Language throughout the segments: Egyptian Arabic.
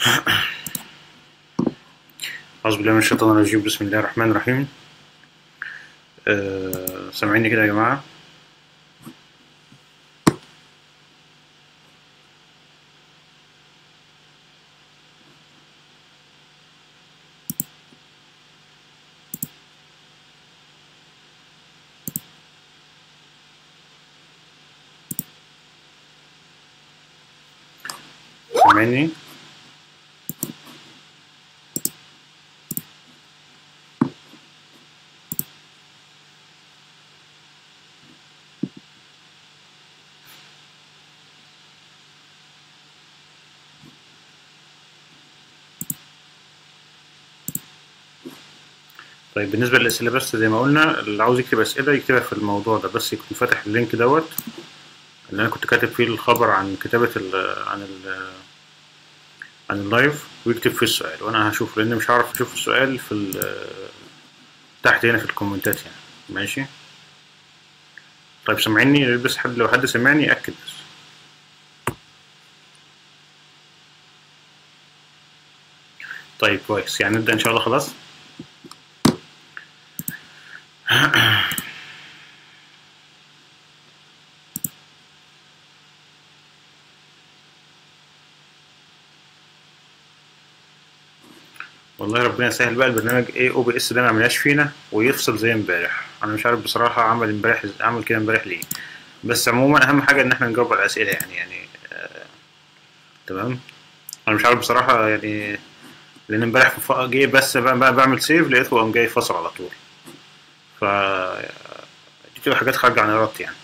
أعوذ بالله من الشيطان الرجيم بسم الله الرحمن الرحيم أه سامعيني كده يا جماعة سامعيني طيب بالنسبة للأسئلة بس زي ما قلنا اللي عاوز يكتب أسئلة يكتبها في الموضوع ده بس يكون فاتح اللينك دوت اللي أنا كنت كاتب فيه الخبر عن كتابة ال عن ال عن اللايف ويكتب فيه السؤال وأنا هشوف لأن مش هعرف أشوف السؤال في ال تحت هنا في الكومنتات يعني ماشي طيب سامعيني بس حد لو حد سمعني أكد بس طيب كويس يعني نبدأ إن شاء الله خلاص والله ربنا يسهل بقى البرنامج ايه او بي اس ده ما عملهاش فينا ويفصل زي امبارح انا مش عارف بصراحه عمل امبارح عمل كده امبارح ليه بس عموما اهم حاجه ان احنا نجاوب على الاسئله يعني يعني آه تمام انا مش عارف بصراحه يعني لان امبارح جه بس بقى بعمل سيف لقيته قام جاي فصل على طول ف دي بتبقى حاجات خارجه عن ارادتي يعني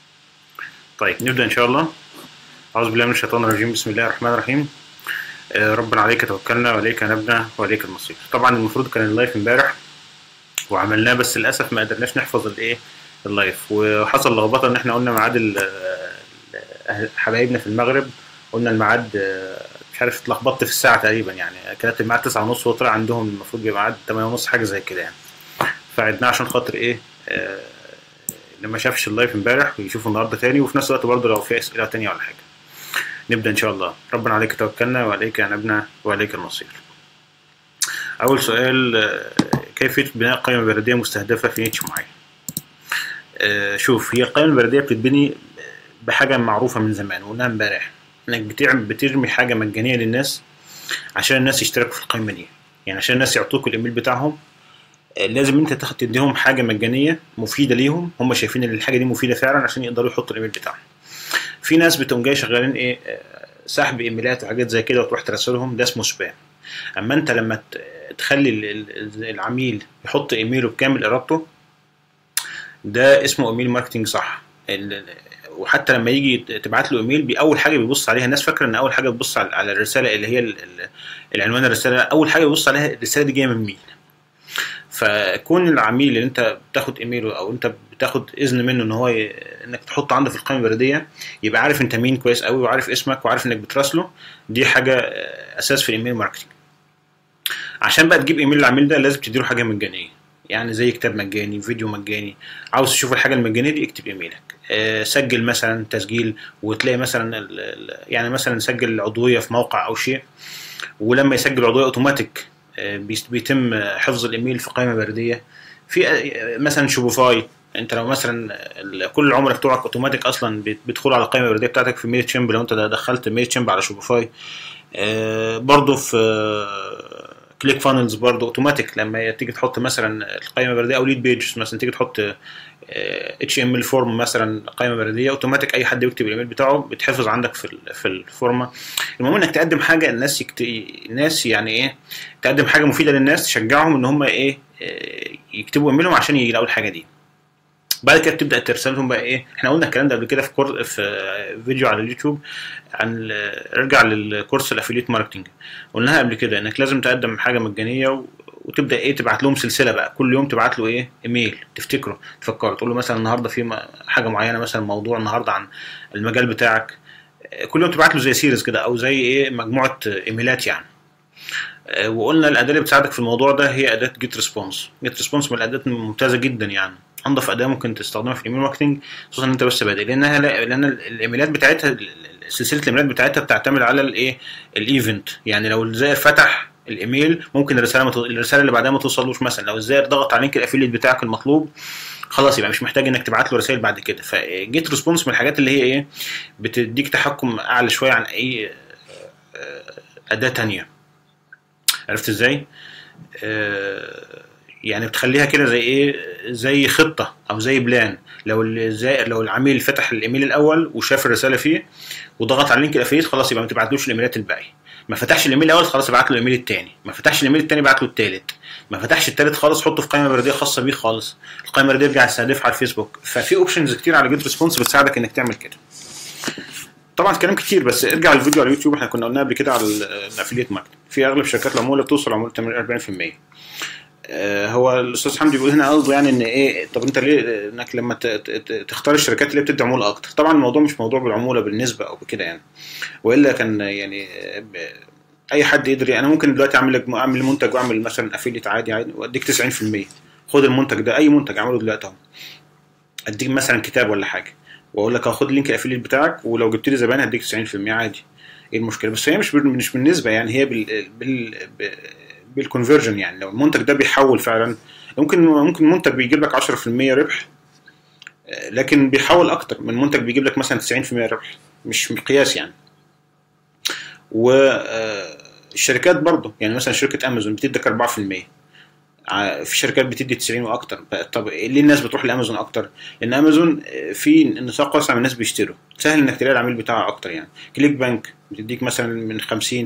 طيب نبدا ان شاء الله اعوذ بالله من الشيطان الرجيم بسم الله الرحمن الرحيم ربنا عليك توكلنا واليك نبنا واليك المصير طبعا المفروض كان اللايف امبارح وعملناه بس للاسف ما قدرناش نحفظ الايه اللايف وحصل لخبطه ان احنا قلنا ميعاد حبايبنا في المغرب قلنا الميعاد مش عارف اتلخبطت في الساعه تقريبا يعني كانت الميعاد تسعة ونص وطلع عندهم المفروض يبقى ميعاد تمانية ونص حاجه زي كده يعني فعدناه عشان خاطر ايه آه اللي ما شافش اللايف امبارح ويشوفه النهارده تاني وفي نفس الوقت برضه لو في اسئله تانية ولا حاجه نبدا ان شاء الله ربنا عليك توكلنا وعليك انبنا وعليك المصير اول سؤال كيفيه بناء قائمه بلديه مستهدفه في نيتش معين شوف هي القائمه البلديه بتتبني بحاجه معروفه من زمان وقلناها امبارح انك بتعمل بترمي حاجه مجانيه للناس عشان الناس يشتركوا في القائمه دي يعني عشان الناس يعطوك الايميل بتاعهم لازم انت تاخد تديهم حاجه مجانيه مفيده ليهم هم شايفين ان الحاجه دي مفيده فعلا عشان يقدروا يحطوا الايميل بتاعهم في ناس بتقوم جاي شغالين ايه سحب ايميلات وحاجات زي كده وتروح ترسلهم ده اسمه سبام اما انت لما تخلي العميل يحط ايميله بكامل ارادته ده اسمه ايميل ماركتنج صح وحتى لما يجي تبعت له ايميل اول حاجه بيبص عليها الناس فاكره ان اول حاجه بتبص على الرساله اللي هي العنوان الرساله اول حاجه بيبص عليها الرساله دي جايه من مين فكون العميل اللي انت بتاخد ايميله او انت بتاخد اذن منه ان هو ي... انك تحط عنده في القائمه البريديه يبقى عارف انت مين كويس قوي وعارف اسمك وعارف انك بتراسله دي حاجه اساس في الايميل ماركتنج عشان بقى تجيب ايميل العميل ده لازم تديله حاجه مجانيه يعني زي كتاب مجاني فيديو مجاني عاوز تشوف الحاجه المجانيه دي اكتب ايميلك أه سجل مثلا تسجيل وتلاقي مثلا ال... ال... يعني مثلا سجل عضويه في موقع او شيء ولما يسجل عضويه اوتوماتيك بيتم حفظ الايميل في قائمه برديه في مثلا شوبيفاي انت لو مثلا كل العملاء بتوعك اوتوماتيك اصلا بيدخلوا على القائمه البرديه بتاعتك في ميل تشامب لو انت دخلت ميل تشامب على شوبيفاي برضه في كليك فانلز برضه اوتوماتيك لما تيجي تحط مثلا القائمه البرديه او ليد بيج مثلا تيجي تحط اتش ام ال فورم مثلا قائمه برديه اوتوماتيك اي حد يكتب الايميل بتاعه بيتحفظ عندك في في الفورمه المهم انك تقدم حاجه الناس يكت... الناس يعني ايه تقدم حاجه مفيده للناس تشجعهم ان هم ايه يكتبوا ايميلهم عشان يلاقوا الحاجه دي بعد كده بتبدا ترسل لهم بقى ايه احنا قلنا الكلام ده قبل كده في كور في فيديو على اليوتيوب عن ارجع للكورس الافيليت ماركتنج قلناها قبل كده انك لازم تقدم حاجه مجانيه و... وتبدا ايه تبعت لهم سلسله بقى كل يوم تبعت له ايه ايميل تفتكره تفكره تقول له مثلا النهارده في حاجه معينه مثلا موضوع النهارده عن المجال بتاعك كل يوم تبعت له زي سيريز كده او زي ايه مجموعه ايميلات يعني وقلنا الاداه اللي بتساعدك في الموضوع ده هي اداه جيت ريسبونس جيت ريسبونس من الاداه الممتازه جدا يعني انضف اداه ممكن تستخدمها في الايميل ماركتنج خصوصا ان انت بس بادئ لانها لان الايميلات بتاعتها سلسله الايميلات بتاعتها بتعتمد على الايه الايفنت يعني لو الزائر فتح الايميل ممكن الرساله مت... الرساله اللي بعدها ما توصلوش مثلا لو الزائر ضغط على لينك الافيليت بتاعك المطلوب خلاص يبقى مش محتاج انك تبعت له رسائل بعد كده فجيت ريسبونس من الحاجات اللي هي ايه بتديك تحكم اعلى شويه عن اي اداه تانية عرفت ازاي يعني بتخليها كده زي ايه زي خطه او زي بلان لو الزائر لو العميل فتح الايميل الاول وشاف الرساله فيه وضغط على اللينك الافيليت خلاص يبقى ما تبعتلوش الايميلات الباقي ما فتحش الايميل الاول خلاص ابعت له الايميل الثاني ما فتحش الايميل الثاني ابعت له الثالث ما فتحش الثالث خالص حطه في قائمه برديه خاصه بيه خالص القائمه البرديه ارجع استهدفها على الفيسبوك ففي اوبشنز كتير على جيت ريسبونس بتساعدك انك تعمل كده طبعا كلام كتير بس ارجع الفيديو على اليوتيوب احنا كنا قلنا قبل كده على الافيليت ماركتنج في اغلب شركات العموله بتوصل عموله 40% هو الاستاذ حمدي بيقول هنا قصده يعني ان ايه طب انت ليه انك لما تختار الشركات اللي بتدي عموله اكتر طبعا الموضوع مش موضوع بالعموله بالنسبه او بكده يعني والا كان يعني اي حد يقدر يعني انا ممكن دلوقتي اعمل لك اعمل منتج واعمل مثلا افيليت عادي عادي واديك 90% خد المنتج ده اي منتج اعمله دلوقتي اهو اديك مثلا كتاب ولا حاجه واقول لك هاخد لينك الافيليت بتاعك ولو جبت لي زبائن هديك 90% عادي ايه المشكله بس هي مش مش بالنسبه يعني هي بال, بال... بالكونفرجن يعني لو المنتج ده بيحول فعلا ممكن ممكن منتج بيجيب لك 10% ربح لكن بيحول اكتر من منتج بيجيب لك مثلا 90% ربح مش مقياس يعني والشركات برضه يعني مثلا شركه امازون بتديك 4% في شركات بتدي 90 واكتر طب ليه الناس بتروح لامازون اكتر؟ لان امازون في نطاق واسع من الناس بيشتروا سهل انك تلاقي العميل بتاعها اكتر يعني كليك بانك بتديك مثلا من 50 60%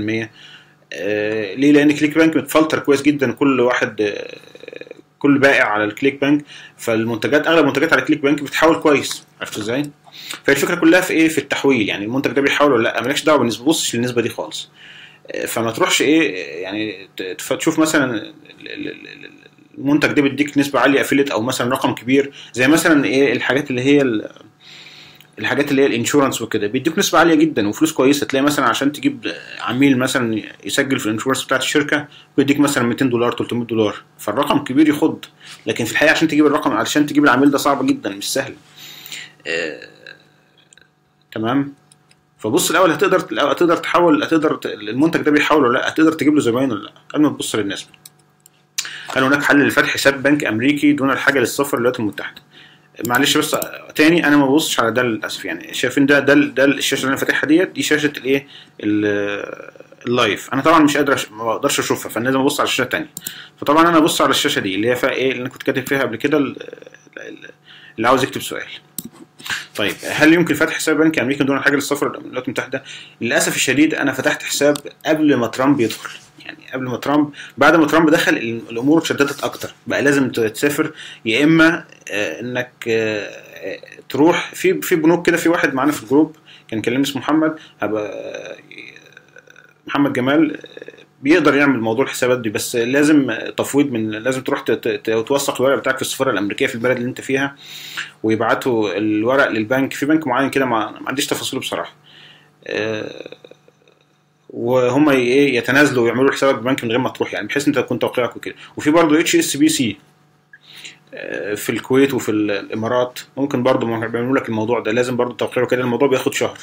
آه ليه؟ لان كليك بانك متفلتر كويس جدا كل واحد آه كل بائع على الكليك بانك فالمنتجات اغلب المنتجات على كليك بانك بتحول كويس عرفت ازاي؟ فالفكره كلها في ايه؟ في التحويل يعني المنتج ده بيحول ولا لا مالكش دعوه بالنسبه بصش للنسبه دي خالص فما تروحش ايه يعني تشوف مثلا المنتج ده بيديك نسبه عاليه افيليت او مثلا رقم كبير زي مثلا ايه الحاجات اللي هي الحاجات اللي هي الانشورنس وكده بيديك نسبه عاليه جدا وفلوس كويسه تلاقي مثلا عشان تجيب عميل مثلا يسجل في الانشورنس بتاعت الشركه بيديك مثلا 200 دولار 300 دولار فالرقم كبير يخض لكن في الحقيقه عشان تجيب الرقم علشان تجيب العميل ده صعب جدا مش سهل آه... تمام فبص الاول هتقدر هتقدر تحول هتقدر المنتج ده بيحول ولا لا هتقدر تجيب له زباين ولا لا قبل ما تبص للنسبه هل هناك حل لفتح حساب بنك امريكي دون الحاجه للسفر للولايات المتحده معلش بس تاني انا ما ببصش على ده للاسف يعني شايفين ده ده ده الشاشه اللي انا فاتحها ديت دي شاشه الايه اللايف انا طبعا مش قادر ما بقدرش اشوفها فانا لازم ابص على الشاشه الثانيه فطبعا انا ابص على الشاشه دي اللي هي فيها ايه اللي انا كنت كاتب فيها قبل كده اللي عاوز يكتب سؤال طيب هل يمكن فتح حساب بنكي امريكي دون حاجه للسفر للولايات المتحده؟ للاسف الشديد انا فتحت حساب قبل ما ترامب يدخل يعني قبل ما ترامب بعد ما ترامب دخل الامور اتشددت اكتر بقى لازم تسافر يا اما انك تروح في في بنوك كده في واحد معانا في الجروب كان كلمني اسمه محمد هبقى محمد جمال بيقدر يعمل موضوع الحسابات دي بس لازم تفويض من لازم تروح توثق الورق بتاعك في السفاره الامريكيه في البلد اللي انت فيها ويبعتوا الورق للبنك في بنك معين كده ما عنديش تفاصيله بصراحه وهم ايه يتنازلوا ويعملوا حسابك ببنك من غير ما تروح يعني بحيث انت تكون توقيعك وكده وفي برضه اتش اس بي سي في الكويت وفي الامارات ممكن برضه بيعملوا لك الموضوع ده لازم برضه توقيعه كده الموضوع بياخد شهر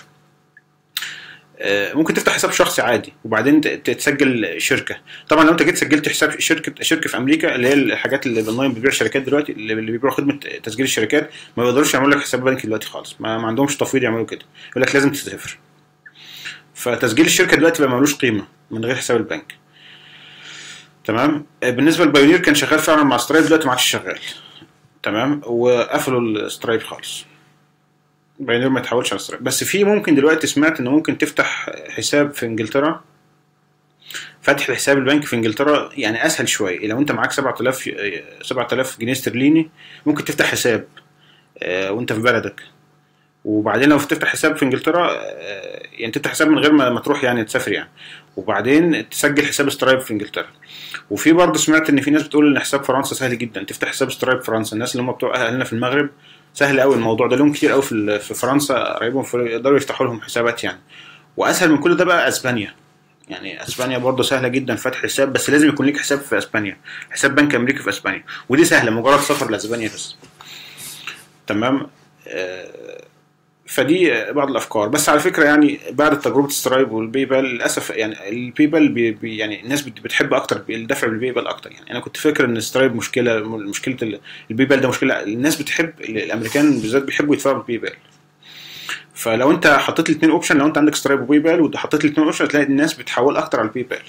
ممكن تفتح حساب شخصي عادي وبعدين تسجل شركه طبعا لو انت جيت سجلت حساب شركه شركه في امريكا اللي هي الحاجات اللي اونلاين بتبيع شركات دلوقتي اللي بيبيعوا خدمه تسجيل الشركات ما بيقدروش يعملوا لك حساب بنكي دلوقتي خالص ما, ما عندهمش تفويض يعملوا كده يقول لك لازم تسافر فتسجيل الشركه دلوقتي بقى ملوش قيمه من غير حساب البنك تمام بالنسبه للبايونير كان شغال فعلا مع سترايب دلوقتي ما عادش شغال تمام وقفلوا السترايب خالص بايونير ما يتحولش على سترايب بس في ممكن دلوقتي سمعت ان ممكن تفتح حساب في انجلترا فتح حساب البنك في انجلترا يعني اسهل شويه لو انت معاك 7000 7000 جنيه استرليني ممكن تفتح حساب وانت في بلدك وبعدين لو تفتح حساب في انجلترا يعني تفتح حساب من غير ما تروح يعني تسافر يعني وبعدين تسجل حساب سترايب في انجلترا وفي برضه سمعت ان في ناس بتقول ان حساب فرنسا سهل جدا تفتح حساب سترايب فرنسا الناس اللي هم بتوع اهلنا في المغرب سهل قوي الموضوع ده لهم كتير قوي في في فرنسا قرايبهم يقدروا يفتحوا لهم حسابات يعني واسهل من كل ده بقى اسبانيا يعني اسبانيا برضه سهله جدا فتح حساب بس لازم يكون ليك حساب في اسبانيا حساب بنك امريكي في اسبانيا ودي سهله مجرد سفر لاسبانيا بس تمام آه فدي بعض الافكار بس على فكره يعني بعد تجربه سترايب والباي بال للاسف يعني الباي بال بي بي يعني الناس بت- بتحب اكتر الدفع بالباي بال اكتر يعني انا كنت فاكر ان سترايب مشكله مشكله ال- الباي بال ده مشكله الناس بتحب الامريكان بالذات بيحبوا يدفعوا بالباي بال فلو انت حطيت الاثنين اوبشن لو انت عندك سترايب وباي بال وحطيت الاثنين اوبشن هتلاقي الناس بتحول اكتر على الباي بال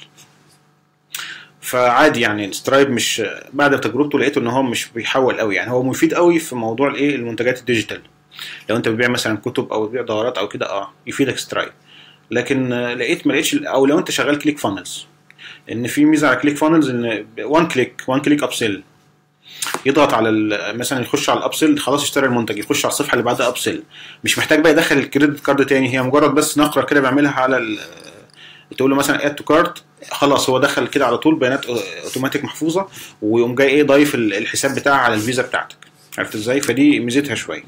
فعادي يعني سترايب مش بعد تجربته لقيته ان هو مش بيحول قوي يعني هو مفيد قوي في موضوع الايه المنتجات الديجيتال لو انت بتبيع مثلا كتب او بتبيع دورات او كده اه يفيدك سترايب لكن آه، لقيت ما لقيتش او لو انت شغال كليك فانلز ان في ميزه على كليك فانلز ان وان كليك وان كليك اب سيل يضغط على ال- مثلا يخش على الابسل خلاص اشترى المنتج يخش على الصفحه اللي بعدها ابسل مش محتاج بقى يدخل الكريدت كارد تاني هي مجرد بس نقره كده بيعملها على ال- تقول له مثلا اد تو كارت خلاص هو دخل كده على طول بيانات اوتوماتيك محفوظه ويقوم جاي ايه ضايف ال- الحساب بتاعها على الفيزا بتاعتك عرفت ازاي فدي ميزتها شويه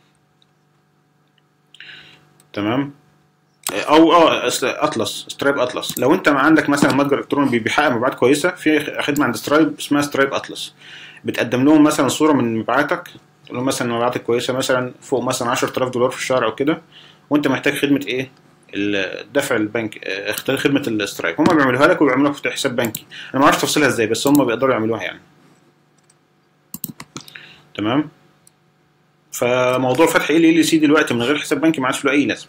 تمام او اه أصل اطلس سترايب اطلس لو انت عندك مثلا متجر الكتروني بي- بيحقق مبيعات كويسه في خدمه عند سترايب اسمها سترايب اطلس بتقدم لهم مثلا صوره من مبيعاتك تقول لهم مثلا مبيعاتك كويسه مثلا فوق مثلا 10000 دولار في الشهر او كده وانت محتاج خدمه ايه الدفع البنك آه، اختار خدمه السترايب هم بيعملوها لك وبيعملوا لك حساب بنكي انا ما اعرفش تفاصيلها ازاي بس هم بيقدروا يعملوها يعني تمام فموضوع فتح ال ال سي دلوقتي من غير حساب بنكي ما عادش له اي لازمه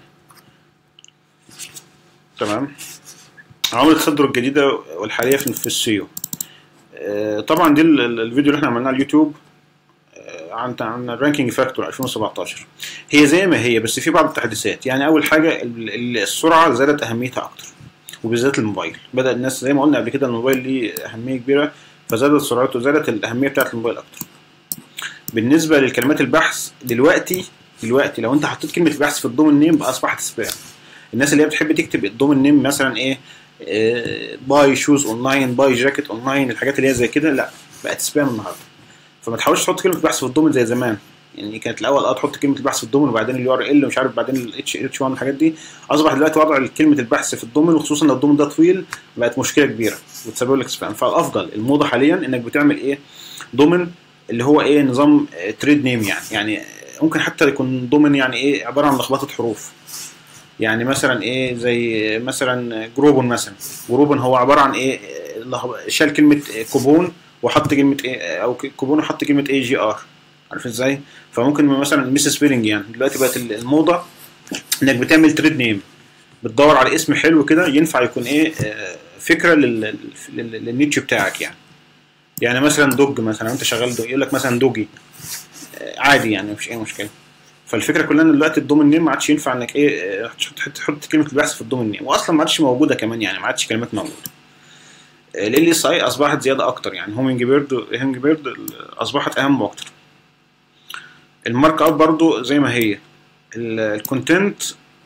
تمام عوامل التصدر الجديده والحاليه في في السيو آه، طبعا دي ال- ال- الفيديو اللي احنا عملناه على اليوتيوب آه، عن عن الرانكينج فاكتور 2017 هي زي ما هي بس في بعض التحديثات يعني اول حاجه ال- ال- السرعه زادت اهميتها اكتر وبالذات الموبايل بدا الناس زي ما قلنا قبل كده الموبايل ليه اهميه كبيره فزادت سرعته زادت الاهميه بتاعت الموبايل اكتر بالنسبه للكلمات البحث دلوقتي دلوقتي لو انت حطيت كلمه البحث في الدومين نيم بقى اصبحت سبام الناس اللي هي بتحب تكتب الدومين نيم مثلا ايه باي شوز اونلاين باي جاكيت اونلاين الحاجات اللي هي زي كده لا بقت سبام النهارده فما تحاولش تحط كلمه بحث في الدومين زي زمان يعني كانت الاول اه تحط كلمه البحث في الدومين وبعدين اليو ار ال ومش عارف بعدين الاتش اتش 1 والحاجات دي اصبح دلوقتي وضع كلمه البحث في الدومين وخصوصا لو الدومين ده طويل بقت مشكله كبيره وتسبب لك سبام فالافضل الموضه حاليا انك بتعمل ايه دومين اللي هو ايه نظام تريد نيم يعني يعني ممكن حتى يكون دومين يعني ايه عباره عن لخبطه حروف يعني مثلا ايه زي مثلا جروبون مثلا جروبون هو عباره عن ايه لخب- شال كلمه كوبون وحط كلمه ايه او ك- كوبون وحط كلمه اي جي ار عارف ازاي فممكن مثلا ميس سبيلنج يعني دلوقتي بقت الموضه انك بتعمل تريد نيم بتدور على اسم حلو كده ينفع يكون ايه آه، فكره لل- لل- للنيتش بتاعك يعني يعني مثلا دوج مثلا انت شغال دوج يقول لك مثلا دوجي آه، عادي يعني مفيش اي مشكله فالفكره كلها ان دلوقتي الدومين نيم ما عادش ينفع انك ايه آه، تحط تحط كلمه البحث في الدومين نيم واصلا ما عادش موجوده كمان يعني ما عادش كلمات موجوده ال اس اي اصبحت زياده اكتر يعني هومينج بيرد هومينج بيرد اصبحت اهم واكتر المارك اب برضو زي ما هي الكونتنت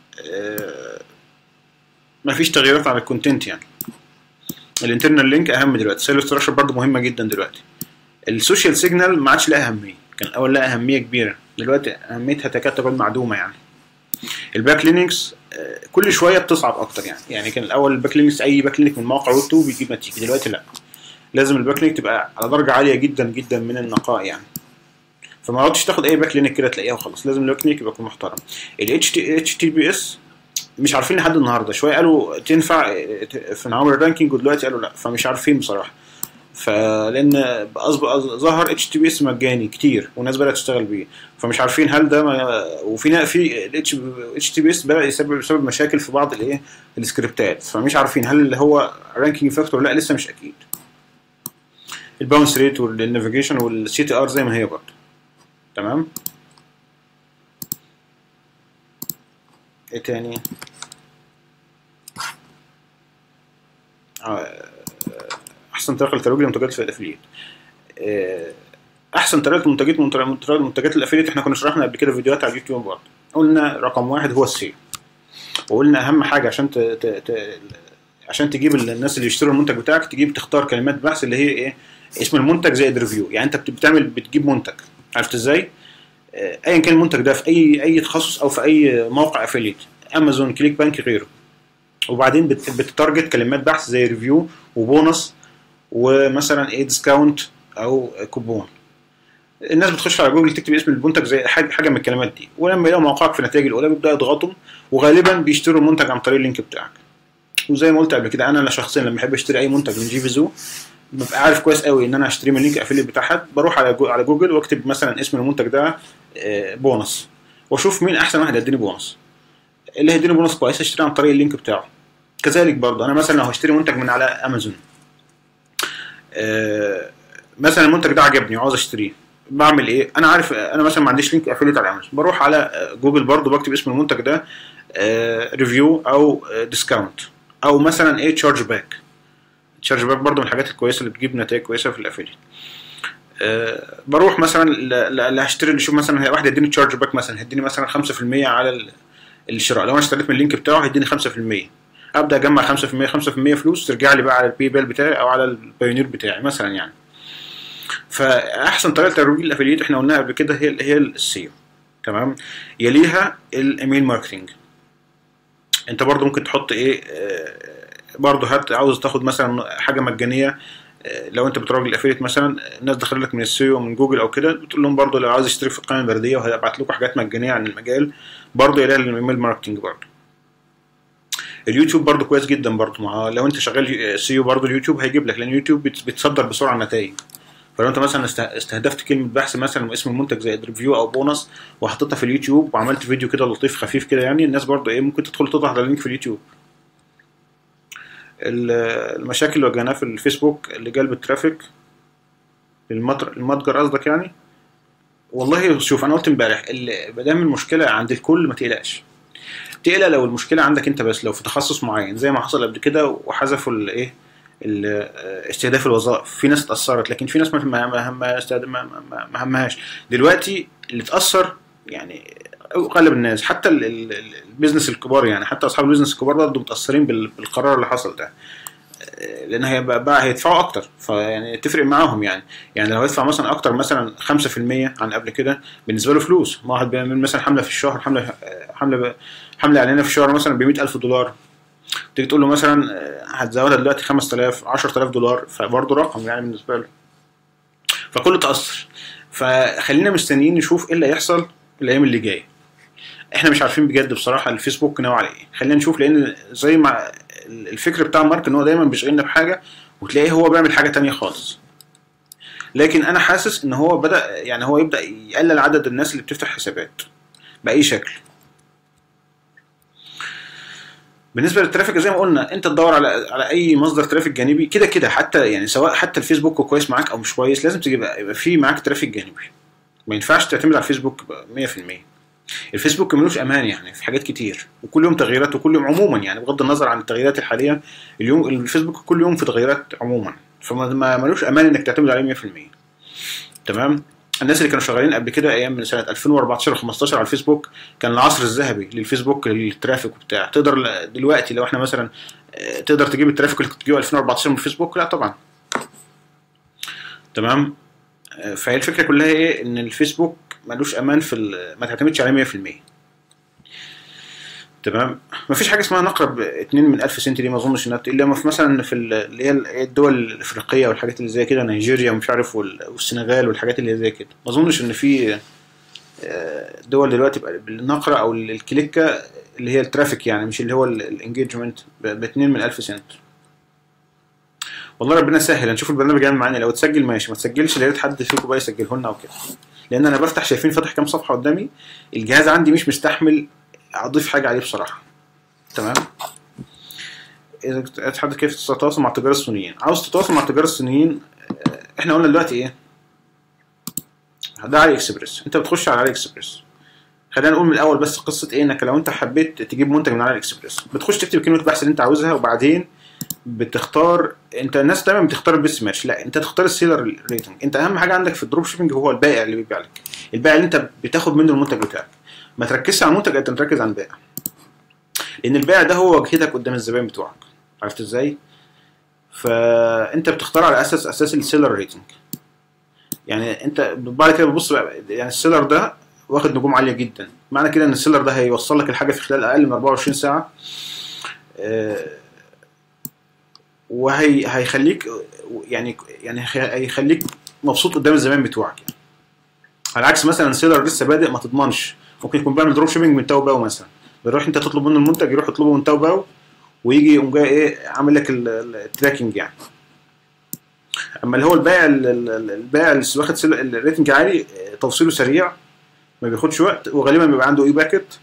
ما فيش تغييرات على الكونتنت يعني الانترنال لينك اهم دلوقتي سيلو ستراكشر برضو مهمه جدا دلوقتي السوشيال سيجنال ما عادش لها اهميه كان الاول لها اهميه كبيره دلوقتي اهميتها تكاد تكون معدومه يعني الباك لينكس آه، كل شويه بتصعب اكتر يعني يعني كان الاول الباك لينكس اي باك لينك من موقع ويب 2 بيجيب نتيجه دلوقتي لا لازم الباك لينك تبقى على درجه عاليه جدا جدا من النقاء يعني فما عادش تاخد اي باك لينك كده تلاقيها وخلاص لازم الباك لينك يبقى يكون محترم الاتش تي اتش تي بي اس مش عارفين لحد النهارده شويه قالوا تنفع آه، في عمر الرانكينج ودلوقتي قالوا لا فمش عارفين بصراحه فلان اصبح ظهر اتش تي بي اس مجاني كتير والناس بدات تشتغل بيه فمش عارفين هل ده ما وفي نا- في اتش تي بي اس بدا يسبب يسبب مشاكل في بعض الايه السكريبتات فمش عارفين هل اللي هو رانكينج فاكتور لا لسه مش اكيد الباونس ريت والنافيجيشن والسي تي ار زي ما هي برضه تمام ايه تاني آه، احسن طريقه لترويج المنتجات في الافليت آه، احسن طريقه منتجات منتجات منتجات الافليت احنا كنا شرحنا قبل كده فيديوهات على اليوتيوب برضه قلنا رقم واحد هو السيل وقلنا اهم حاجه عشان ت... ت... ت... عشان تجيب الناس اللي يشتروا المنتج بتاعك تجيب تختار كلمات بحث اللي هي ايه اسم المنتج زائد ريفيو يعني انت بت- بتعمل بتجيب منتج عرفت ازاي آه، ايا كان المنتج ده في اي اي تخصص او في اي موقع افليت امازون كليك بانك غيره وبعدين بت- بتتارجت كلمات بحث زي ريفيو وبونص ومثلا ايه ديسكاونت او كوبون الناس بتخش على جوجل تكتب اسم المنتج زي حاجه حاجه من الكلمات دي ولما يلاقوا موقعك في النتائج الاولى بيبداوا يضغطوا وغالبا بيشتروا المنتج عن طريق اللينك بتاعك وزي ما قلت قبل كده انا انا شخصيا لما بحب اشتري اي منتج من جيفيزو ببقى عارف كويس قوي ان انا هشتريه من اللينك افيليت بتاع حد بروح على جو على جوجل واكتب مثلا اسم المنتج ده آه، بونص واشوف مين احسن واحد يديني بونص اللي هيديني بونص كويس اشتريه عن طريق اللينك بتاعه كذلك برضه انا مثلا لو هشتري منتج من على امازون آه، مثلا المنتج ده عجبني وعاوز اشتريه بعمل ايه انا عارف انا مثلا ما عنديش لينك افيليت على امازون بروح على آه، جوجل برضه بكتب اسم المنتج ده ريفيو او ديسكاونت او مثلا ايه تشارج باك تشارج باك برضه من الحاجات الكويسه اللي بتجيب نتائج كويسه في الافيليت أه بروح مثلا ل- ل- اللي هشتري اللي شوف مثلا هي واحد يديني تشارج باك مثلا هيديني مثلا 5% على ال- الشراء لو انا اشتريت من اللينك بتاعه هيديني 5% ابدا اجمع 5% 5% فلوس ترجع لي بقى على البي بال بتاعي او على البايونير بتاعي مثلا يعني فاحسن طريقه لترويج الافيليت احنا قلناها قبل كده هي هي السيو تمام يليها الايميل ماركتنج انت برضو ممكن تحط ايه آه، برضو هات عاوز تاخد مثلا حاجه مجانيه آه، لو انت بتروج الافيليت مثلا الناس دخلت لك من السيو من جوجل او كده بتقول لهم برضو لو عاوز يشترك في القائمه البريديه وهيبعت لكم حاجات مجانيه عن المجال برضو يلاقي الايميل ماركتنج برضو اليوتيوب برضو كويس جدا برضو مع لو انت شغال سيو برضو اليوتيوب هيجيب لك لان اليوتيوب بت- بتصدر بسرعه النتائج فلو انت مثلا است- استهدفت كلمه بحث مثلا اسم المنتج زي ريفيو او بونص وحطيتها في اليوتيوب وعملت فيديو كده لطيف خفيف كده يعني الناس برضو ايه ممكن تدخل تضغط على اللينك في اليوتيوب ال- المشاكل اللي واجهناها في الفيسبوك اللي جلب الترافيك المتر المتجر قصدك يعني والله شوف انا قلت امبارح اللي- ما دام المشكله عند الكل ما تقلقش تقلق لو المشكله عندك انت بس لو في تخصص معين زي ما حصل قبل كده وحذفوا الايه ال- استهداف الوظائف في ناس اتاثرت لكن في ناس ما ما ما ما, استهد- ما, ما, ما همهاش دلوقتي اللي اتاثر يعني اغلب الناس حتى ال- ال- ال- البيزنس الكبار يعني حتى اصحاب البيزنس الكبار برضه متاثرين بال- بالقرار اللي حصل ده لان هي بقى, بقى هيدفعوا اكتر فيعني تفرق معاهم يعني يعني لو هيدفع مثلا اكتر مثلا 5% عن قبل كده بالنسبه له فلوس ما واحد بيعمل مثلا حمله في الشهر حمله حمله حمله اعلانيه في الشهر مثلا ب 100000 دولار تيجي تقول له مثلا آه، هتزودها دلوقتي 5000 10000 دولار فبرضه رقم يعني بالنسبه له فكله تاثر فخلينا مستنيين نشوف ايه اللي هيحصل الايام اللي جايه احنا مش عارفين بجد بصراحه الفيسبوك ناوي على ايه خلينا نشوف لان زي ما الفكر بتاع مارك ان هو دايما بيشغلنا بحاجه وتلاقيه هو بيعمل حاجه تانية خالص لكن انا حاسس ان هو بدا يعني هو يبدا يقلل عدد الناس اللي بتفتح حسابات باي شكل بالنسبه للترافيك زي ما قلنا انت تدور على على اي مصدر ترافيك جانبي كده كده حتى يعني سواء حتى الفيسبوك كويس معاك او مش كويس لازم تبقى يبقى في معاك ترافيك جانبي ما ينفعش تعتمد على الفيسبوك 100% الفيسبوك ملوش امان يعني في حاجات كتير وكل يوم تغييرات وكل يوم عموما يعني بغض النظر عن التغييرات الحاليه اليوم الفيسبوك كل يوم في تغييرات عموما فما ما- ملوش امان انك تعتمد عليه 100% تمام الناس اللي كانوا شغالين قبل كده ايام من سنه 2014 و15 على الفيسبوك كان العصر الذهبي للفيسبوك للترافيك وبتاع تقدر ل- دلوقتي لو احنا مثلا آه، تقدر تجيب الترافيك اللي كنت تجيبه 2014 من الفيسبوك لا طبعا تمام آه، فهي الفكره كلها ايه ان الفيسبوك ملوش امان في ال- ما تعتمدش عليه 100% تمام مفيش حاجه اسمها نقرب 2 من 1000 سنت دي ما اظنش انها الا في مثلا في ال- اللي هي الدول الافريقيه والحاجات اللي زي كده نيجيريا ومش عارف وال- والسنغال والحاجات اللي زي كده ما اظنش ان في آه، دول دلوقتي بقى بالنقره او الكليكه اللي هي الترافيك يعني مش اللي هو الانجيجمنت ب 2 من 1000 سنت والله ربنا يسهل هنشوف البرنامج يعمل معانا لو تسجل ماشي ما تسجلش يا ريت حد فيكم بقى يسجله لنا او كده لان انا بفتح شايفين فاتح كام صفحه قدامي الجهاز عندي مش مستحمل اضيف حاجه عليه بصراحه تمام اذا تتحدث كيف تتواصل مع التجار الصينيين عاوز تتواصل مع التجار الصينيين آه، احنا قلنا دلوقتي ايه ده علي اكسبريس انت بتخش على علي اكسبريس خلينا نقول من الاول بس قصه ايه انك لو انت حبيت تجيب منتج من علي اكسبريس بتخش تكتب كلمه البحث اللي انت عاوزها وبعدين بتختار انت الناس دايما بتختار البيست ماتش لا انت تختار السيلر ريتنج انت اهم حاجه عندك في الدروب شيبنج هو البائع اللي بيبيع لك البائع اللي انت بتاخد منه المنتج بتاعك ما تركزش على المنتج انت تركز على البائع لان البائع ده هو واجهتك قدام الزبائن بتوعك عرفت ازاي فانت بتختار على اساس اساس السيلر ريتنج يعني انت بعد كده بتبص بقى يعني السيلر ده واخد نجوم عاليه جدا معنى كده ان السيلر ده هيوصل لك الحاجه في خلال اقل من 24 ساعه آه، وهي هيخليك يعني يعني هيخليك مبسوط قدام الزبائن بتوعك يعني على عكس مثلا سيلر لسه بادئ ما تضمنش ممكن يكون بيعمل دروب شيبنج من تاو باو مثلا بيروح انت تطلب منه المنتج يروح يطلبه من تاو باو ويجي يقوم جاي ايه عامل لك ال- ال- التراكنج يعني اما اللي هو البائع ال- ال- البائع اللي واخد سل- الريتنج عالي آه، توصيله سريع ما بياخدش وقت وغالبا بيبقى عنده اي باكت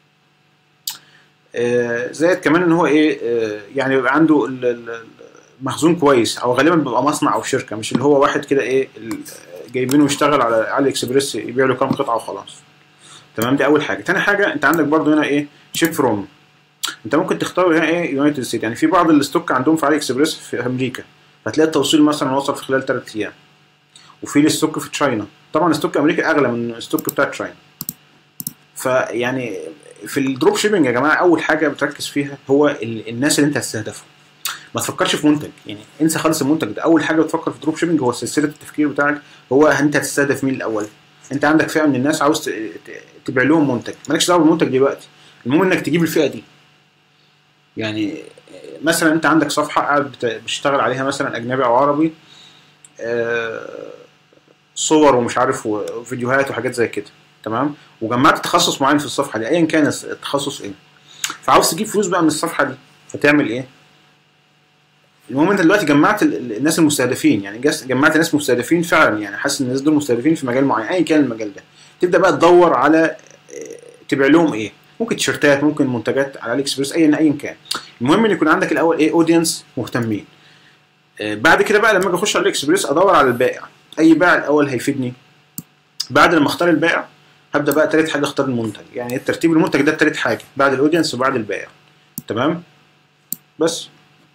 آه، زائد كمان ان هو ايه آه، يعني بيبقى عنده ال- ال- مخزون كويس او غالبا بيبقى مصنع او شركه مش اللي هو واحد كده ايه ال- جايبينه يشتغل على علي اكسبريس يبيع له كام قطعه وخلاص تمام دي اول حاجه تاني حاجه انت عندك برضو هنا ايه شيب فروم انت ممكن تختار هنا ايه يونايتد ستيت يعني في بعض الستوك عندهم في علي اكسبريس في امريكا فتلاقي التوصيل مثلا وصل في خلال 3 ايام وفي الستوك في تشاينا طبعا ستوك امريكا اغلى من الستوك بتاع تشاينا فيعني في الدروب شيبنج يا جماعه اول حاجه بتركز فيها هو ال- الناس اللي انت هتستهدفهم ما تفكرش في منتج يعني انسى خالص المنتج ده اول حاجه بتفكر في دروب شيبنج هو سلسله التفكير بتاعك هو انت هتستهدف مين الاول انت عندك فئه من الناس عاوز ت- ت- تبيع لهم منتج مالكش دعوه بالمنتج دلوقتي المهم انك تجيب الفئه دي يعني مثلا انت عندك صفحه قاعد بت- بتشتغل عليها مثلا اجنبي او عربي آه، صور ومش عارف وفيديوهات وحاجات زي كده تمام وجمعت تخصص معين في الصفحه دي ايا كان التخصص ايه فعاوز تجيب فلوس بقى من الصفحه دي فتعمل ايه المهم انت دلوقتي جمعت ال- ال- الناس المستهدفين يعني جس- جمعت ناس مستهدفين فعلا يعني حاسس ان الناس دول مستهدفين في مجال معين ايا كان المجال ده تبدا بقى تدور على آه، تبيع لهم ايه ممكن تيشيرتات ممكن منتجات على اليكس بريس ايا ايا كان المهم ان يكون عندك الاول ايه اودينس مهتمين آه، بعد كده بقى لما اجي اخش على الاكسبريس ادور على البائع اي بائع الاول هيفيدني بعد لما اختار البائع هبدا بقى تالت حاجه اختار المنتج يعني ترتيب المنتج ده تالت حاجه بعد الاودينس وبعد البائع تمام بس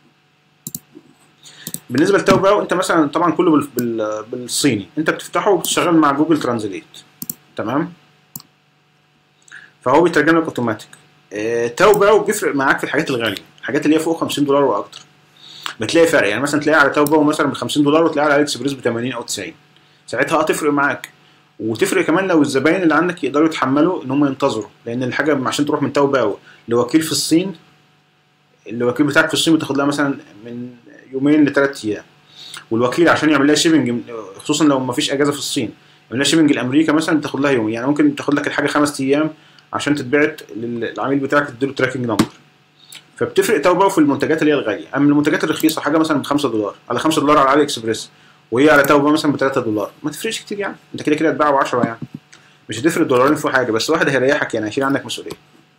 بالنسبه لتاو باو انت مثلا طبعا كله بال... بال... بالصيني انت بتفتحه وبتشتغل مع جوجل ترانزليت تمام فهو بيترجم لك اوتوماتيك آه، تاو باو بيفرق معاك في الحاجات الغاليه الحاجات اللي هي فوق 50 دولار واكتر بتلاقي فرق يعني مثلا تلاقي على تاو باو مثلا ب 50 دولار وتلاقي على اكسبريس ب 80 او 90 ساعتها هتفرق معاك وتفرق كمان لو الزباين اللي عندك يقدروا يتحملوا ان هم ينتظروا لان الحاجه عشان تروح من تاو باو لوكيل في الصين الوكيل بتاعك في الصين بتاخد لها مثلا من يومين لثلاث ايام والوكيل عشان يعمل لها شيبنج خصوصا لو ما فيش اجازه في الصين يعمل لها شيبنج لامريكا مثلا تاخد لها يوم يعني ممكن تاخد لك الحاجه خمس ايام عشان تتبعت للعميل بتاعك تديله تراكنج نمبر فبتفرق تو بقى في المنتجات اللي هي الغاليه اما المنتجات الرخيصه حاجه مثلا ب 5 دولار على 5 دولار على علي اكسبريس وهي على تو مثلا ب 3 دولار ما تفرقش كتير يعني انت كده كده هتباع ب 10 يعني مش هتفرق دولارين في حاجه بس واحد هيريحك يعني هيشيل عنك مسؤوليه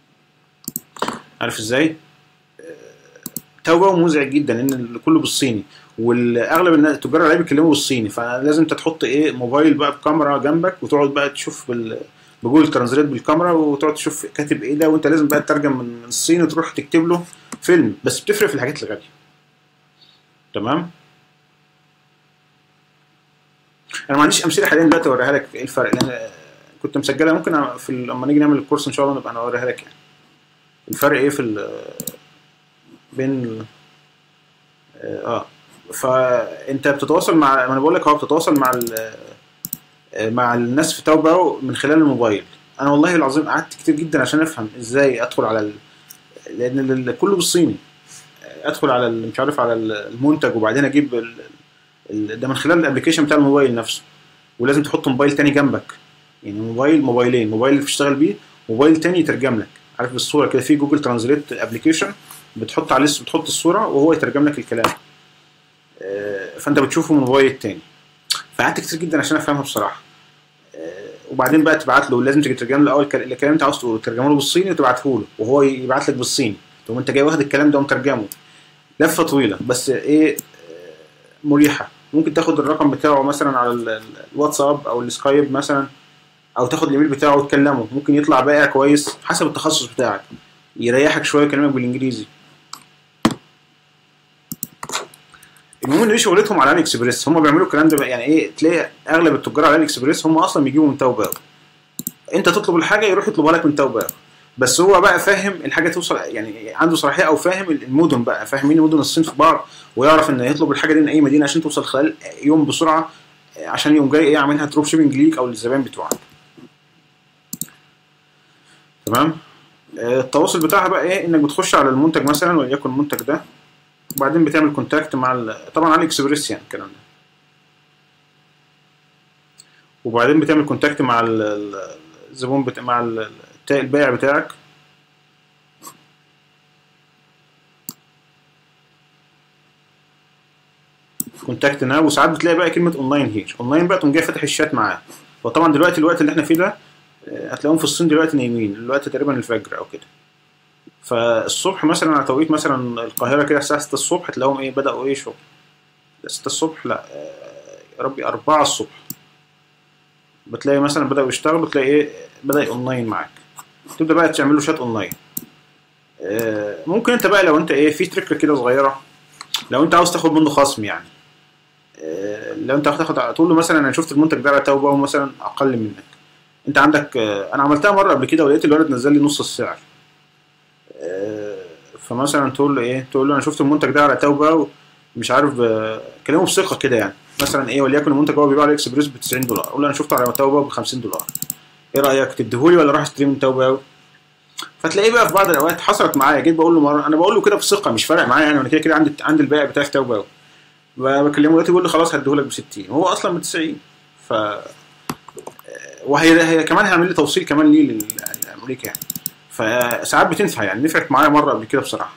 عارف ازاي؟ توبه مزعج جدا ان كله بالصيني والاغلب الناس التجار اللي بيتكلموا بالصيني فلازم انت تحط ايه موبايل بقى بكاميرا جنبك وتقعد بقى تشوف بال بجوجل ترانزليت بالكاميرا وتقعد تشوف كاتب ايه ده وانت لازم بقى تترجم من الصين وتروح تكتب له فيلم بس بتفرق في الحاجات الغاليه تمام انا ما عنديش امثله حاليا دلوقتي اوريها لك ايه الفرق لان كنت مسجلها ممكن في لما نيجي نعمل الكورس ان شاء الله نبقى نوريها لك يعني الفرق ايه في بين اه فانت بتتواصل مع ما انا بقول لك هو بتتواصل مع مع الناس في تاوباو من خلال الموبايل انا والله العظيم قعدت كتير جدا عشان افهم ازاي ادخل على ال... لان كله بالصيني ادخل على ال... مش عارف على المنتج وبعدين اجيب ال... ال... ده من خلال الابلكيشن بتاع الموبايل نفسه ولازم تحط موبايل تاني جنبك يعني موبايل موبايلين موبايل اللي بتشتغل بيه موبايل تاني يترجم لك عارف بالصوره كده في جوجل ترانزليت ابلكيشن بتحط عليه بتحط الصوره وهو يترجم لك الكلام فانت بتشوفه من الموبايل التاني فقعدت كتير جدا عشان افهمها بصراحه وبعدين بقى تبعت له لازم تيجي تترجم له الاول الكلام اللي انت عاوز تقوله ترجمه له بالصيني وتبعته له وهو يبعت لك بالصيني تقوم انت جاي واخد الكلام ده ومترجمه لفه طويله بس ايه مريحه ممكن تاخد الرقم بتاعه مثلا على الواتساب او السكايب مثلا او تاخد الايميل بتاعه وتكلمه ممكن يطلع بائع كويس حسب التخصص بتاعك يريحك شويه يكلمك بالانجليزي المهم ان دي شغلتهم على اكسبريس هم بيعملوا الكلام ده يعني ايه تلاقي اغلب التجار على اكسبريس هم اصلا بيجيبوا من تاو باو انت تطلب الحاجه يروح يطلبها لك من تاو باو بس هو بقى فاهم الحاجه توصل يعني عنده صلاحيه او فاهم المدن بقى فاهمين مدن الصين في بعض ويعرف ان يطلب الحاجه دي من اي مدينه عشان توصل خلال يوم بسرعه عشان يوم جاي ايه عاملها دروب شيبنج ليك او للزبائن بتوعك تمام التواصل بتاعها بقى ايه انك بتخش على المنتج مثلا وليكن المنتج ده وبعدين بتعمل كونتاكت مع ال... طبعا على اكسبريس يعني الكلام ده وبعدين بتعمل كونتاكت مع ال- ال- الزبون بتا... مع ال- ال- البائع بتاعك كونتاكت ناو وساعات بتلاقي بقى كلمه اونلاين هير اونلاين بقى تقوم جاي فاتح الشات معاه وطبعا دلوقتي الوقت اللي احنا فيه ده آه، هتلاقيهم في الصين دلوقتي نايمين الوقت تقريبا الفجر او كده فالصبح مثلا على توقيت مثلا القاهره كده الساعه 6 الصبح تلاقيهم ايه بداوا ايه شغل 6 الصبح لا آه، يا ربي 4 الصبح بتلاقي مثلا بداوا يشتغلوا بتلاقي ايه بدا اونلاين معاك تبدا بقى تعمل له شات اونلاين آه، ممكن انت بقى لو انت ايه في تريكه كده صغيره لو انت عاوز تاخد منه خصم يعني آه، لو انت هتاخد تقول له مثلا انا شفت المنتج ده على توبه مثلا اقل منك انت عندك آه، انا عملتها مره قبل كده ولقيت الولد نزل لي نص السعر آه، فمثلا تقول له ايه تقول له انا شفت المنتج ده على توبه ومش عارف آه، كلامه بثقه كده يعني مثلا ايه وليكن المنتج هو بيباع على اكسبريس ب 90 دولار اقول له انا شفته على توبه ب 50 دولار ايه رايك تديهولي ولا اروح اشتري من توبه فتلاقيه بقى في بعض الاوقات حصلت معايا جيت بقول له مره انا بقول له كده بثقه مش فارق معايا يعني انا كده كده عندي عندي البائع بتاعي في توبه بكلمه دلوقتي بيقول لي خلاص هديهولك ب 60 وهو اصلا ب 90 ف وهي هي كمان هيعمل لي توصيل كمان ليه لل- لامريكا يعني فساعات بتنفع يعني نفعت معايا مره قبل كده بصراحه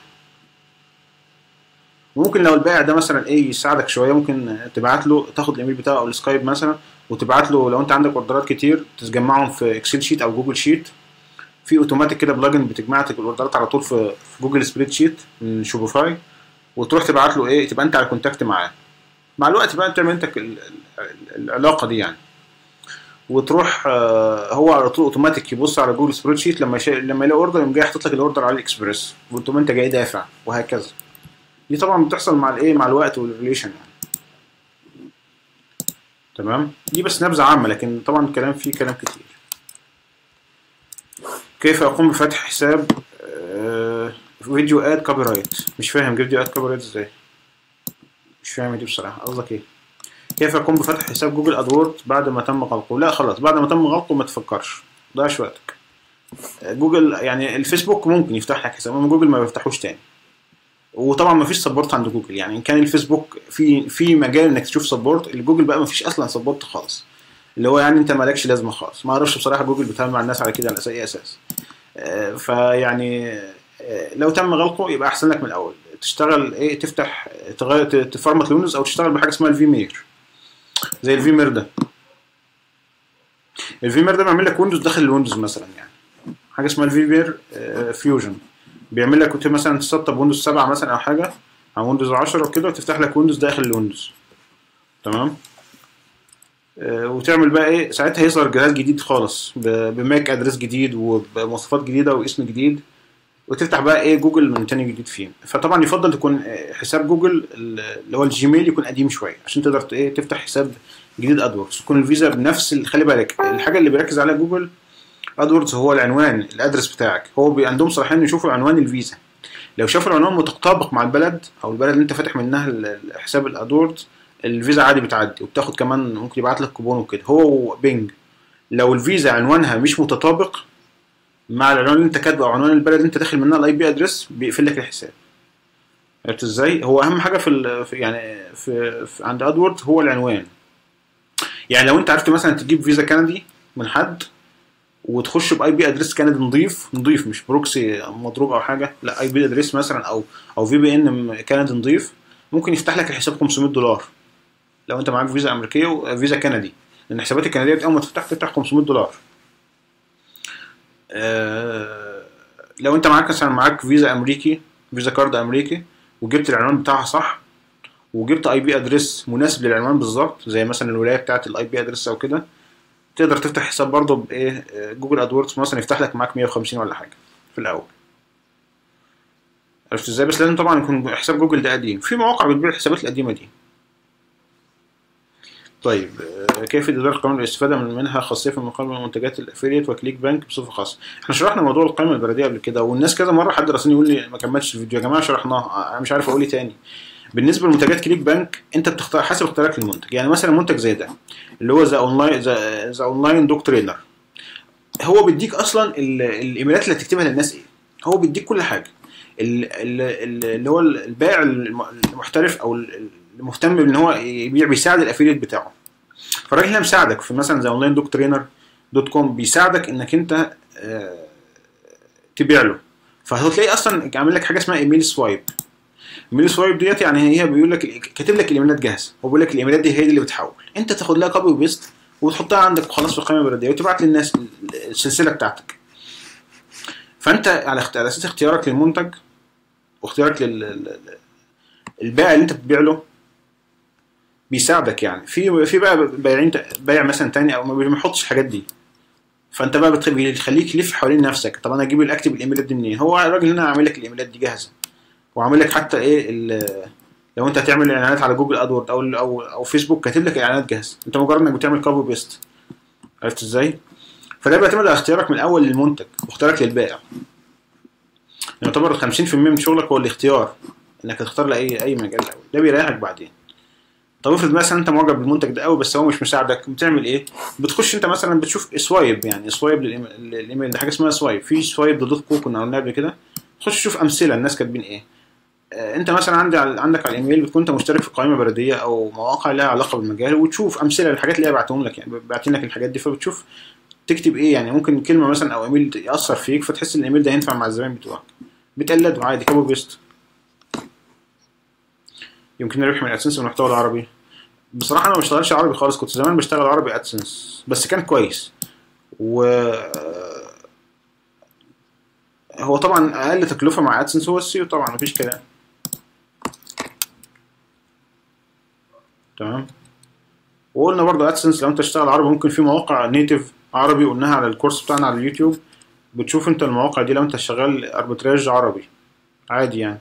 وممكن لو البائع ده مثلا ايه يساعدك شويه ممكن تبعت له تاخد الايميل بتاعه او السكايب مثلا وتبعت له لو انت عندك اوردرات كتير تجمعهم في اكسل شيت او جوجل شيت في اوتوماتيك كده بلجن بتجمع لك الاوردرات على طول في في جوجل سبريد شيت من شوبيفاي وتروح تبعت له ايه تبقى انت على كونتاكت معاه مع الوقت بقى تعمل انت ال- ال- العلاقه دي يعني وتروح آه، هو على طول اوتوماتيك يبص على جوجل سبريد شيت لما يشا... لما يلاقي اوردر يقوم جاي حاطط لك الاوردر على الاكسبريس وانتم انت جاي دافع وهكذا دي طبعا بتحصل مع الايه مع الوقت والريليشن يعني تمام دي بس نبذه عامه لكن طبعا الكلام فيه كلام كتير كيف اقوم بفتح حساب آه، فيديو اد كوبي رايت مش فاهم فيديو اد كوبي رايت ازاي مش فاهم دي بصراحه قصدك ايه كيف اقوم بفتح حساب جوجل ادورد بعد ما تم غلقه لا خلاص بعد ما تم غلقه ما تفكرش ضيعش وقتك آه، جوجل يعني الفيسبوك ممكن يفتح لك حساب اما جوجل ما بيفتحوش تاني وطبعا ما فيش سبورت عند جوجل يعني ان كان الفيسبوك في في مجال انك تشوف سبورت الجوجل بقى ما فيش اصلا سبورت خالص اللي هو يعني انت مالكش لازمه خالص ما اعرفش بصراحه جوجل بيتعامل مع الناس على كده على اي اساس آه، فيعني آه، لو تم غلقه يبقى احسن لك من الاول تشتغل ايه تفتح تغير ت- تفرمت الويندوز او تشتغل بحاجه اسمها الفي مير زي الفي مير ده الفي مير ده بيعمل لك ويندوز داخل الويندوز مثلا يعني حاجه اسمها الفي مير فيوجن بيعمل لك كنت مثلا تسطب ويندوز 7 مثلا او حاجه او ويندوز 10 وكده وتفتح لك ويندوز داخل الويندوز تمام آه، وتعمل بقى ايه ساعتها يظهر جهاز جديد خالص ب- بماك ادرس جديد وبمواصفات جديده واسم جديد وتفتح بقى ايه جوجل من تاني جديد فيه فطبعا يفضل تكون آه، حساب جوجل اللي هو الجيميل يكون قديم شويه عشان تقدر ت- ايه تفتح حساب جديد ادوردز تكون الفيزا بنفس ال- خلي بالك الحاجه اللي بيركز عليها جوجل ادوردز هو العنوان الادرس بتاعك هو بي عندهم صلاحيه إن يشوفوا عنوان الفيزا لو شافوا العنوان متطابق مع البلد او البلد اللي انت فاتح منها ال- ال- حساب الادوردز الفيزا عادي بتعدي وبتاخد كمان ممكن يبعت لك كوبون وكده هو بينج لو الفيزا عنوانها مش متطابق مع العنوان اللي انت كاتبه او عنوان البلد اللي انت داخل منها الاي بي ادرس بيقفل لك الحساب عرفت ازاي هو اهم حاجه في, ال- في يعني في, في عند ادورد هو العنوان يعني لو انت عرفت مثلا تجيب فيزا كندي من حد وتخش باي بي ادريس كندي نضيف نضيف مش بروكسي مضروب او حاجه لا اي بي ادريس مثلا او او في بي ان كندي نضيف ممكن يفتح لك الحساب 500 دولار لو انت معاك فيزا امريكيه وفيزا كندي لان الحسابات الكنديه اول ما تفتح تفتح 500 دولار آه، لو انت معاك مثلا معاك فيزا امريكي فيزا كارد امريكي وجبت العنوان بتاعها صح وجبت اي بي ادريس مناسب للعنوان بالظبط زي مثلا الولايه بتاعت الاي بي ادريس او كده تقدر تفتح حساب برضه بايه آه، جوجل ادوردز مثلا يفتح لك معاك 150 ولا حاجه في الاول عرفت ازاي بس لازم طبعا يكون حساب جوجل ده قديم في مواقع بتبيع الحسابات القديمه دي طيب آه، كيف إدارة قانون الاستفادة من منها خاصية في مقابل منتجات الأفيليت وكليك بانك بصفة خاصة. احنا شرحنا موضوع القائمة البلدية قبل كده والناس كذا مرة حد راسلني يقول لي ما كملتش الفيديو يا جماعة شرحناها أنا مش عارف أقول إيه تاني. بالنسبة لمنتجات كليك بانك أنت بتختار حسب اختيارك للمنتج، يعني مثلا منتج زي ده اللي هو ذا أونلاين ذا ذا أونلاين دوك ترينر. هو بيديك أصلا ال- الإيميلات اللي هتكتبها للناس إيه؟ هو بيديك كل حاجة. ال- ال- ال- اللي هو البائع الم- المحترف أو المهتم بإن هو يبيع بيساعد الأفيليت بتاعه. فالراجل هنا مساعدك في مثلا زي اونلاين دوك ترينر دوت كوم بيساعدك انك انت آه، تبيع له فهتلاقي اصلا عامل لك حاجه اسمها ايميل سوايب ايميل سوايب ديت يعني هي بيقول لك كاتب لك الايميلات جاهزه هو بيقول لك الايميلات دي هي دي اللي بتحول انت تاخد لها كوبي وبيست وتحطها عندك وخلاص في القائمه البريديه وتبعت للناس السلسله بتاعتك فانت على اخت- على اساس اختيارك للمنتج واختيارك لل البائع اللي انت بتبيع له بيساعدك يعني في في بقى بايعين بايع مثلا تاني او ما بيحطش الحاجات دي فانت بقى بتخ- بيخليك تلف حوالين نفسك طب انا اجيب اكتب الايميلات دي منين هو الراجل هنا عامل لك الايميلات دي جاهزه وعامل لك حتى ايه ال- لو انت هتعمل اعلانات على جوجل ادورد او او او فيسبوك كاتب لك اعلانات جاهزه انت مجرد انك بتعمل كوبي بيست عرفت ازاي فده بيعتمد على اختيارك من الاول للمنتج واختيارك للبائع يعتبر 50% من شغلك هو الاختيار انك تختار لاي اي مجال الاول ده بيريحك بعدين طب افرض مثلا انت معجب بالمنتج ده قوي بس هو مش مساعدك بتعمل ايه بتخش انت مثلا بتشوف سوايب يعني سوايب للإيم- للايميل ده حاجه اسمها سوايب في سوايب دوت كو كنا قلنا قبل كده تخش تشوف امثله الناس كاتبين ايه آه، انت مثلا عندي على عندك على الايميل بتكون انت مشترك في قائمه بلديه او مواقع لها علاقه بالمجال وتشوف امثله للحاجات اللي هي بعتهم لك يعني باعتين لك الحاجات دي فبتشوف تكتب ايه يعني ممكن كلمه مثلا او ايميل ياثر فيك فتحس ان الايميل ده ينفع مع الزبائن بتوعك بتقلده عادي كوبي بيست يمكن الربح من ادسنس والمحتوى العربي بصراحه انا ما بشتغلش عربي خالص كنت زمان بشتغل عربي ادسنس بس كان كويس و هو طبعا اقل تكلفه مع ادسنس هو السيو طبعا مفيش كلام تمام وقلنا برضه ادسنس لو انت تشتغل عربي ممكن في مواقع نيتيف عربي قلناها على الكورس بتاعنا على اليوتيوب بتشوف انت المواقع دي لو انت شغال اربتراج عربي عادي يعني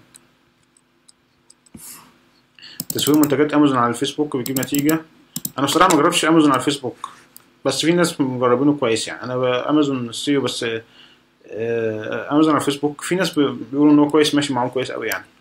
تسويق منتجات امازون على الفيسبوك بيجيب نتيجه انا بصراحه ما جربتش امازون على الفيسبوك بس في ناس مجربينه كويس يعني انا ب- امازون سيو بس آه، امازون على الفيسبوك في ناس بي- بيقولوا ان هو كويس ماشي معاهم كويس قوي يعني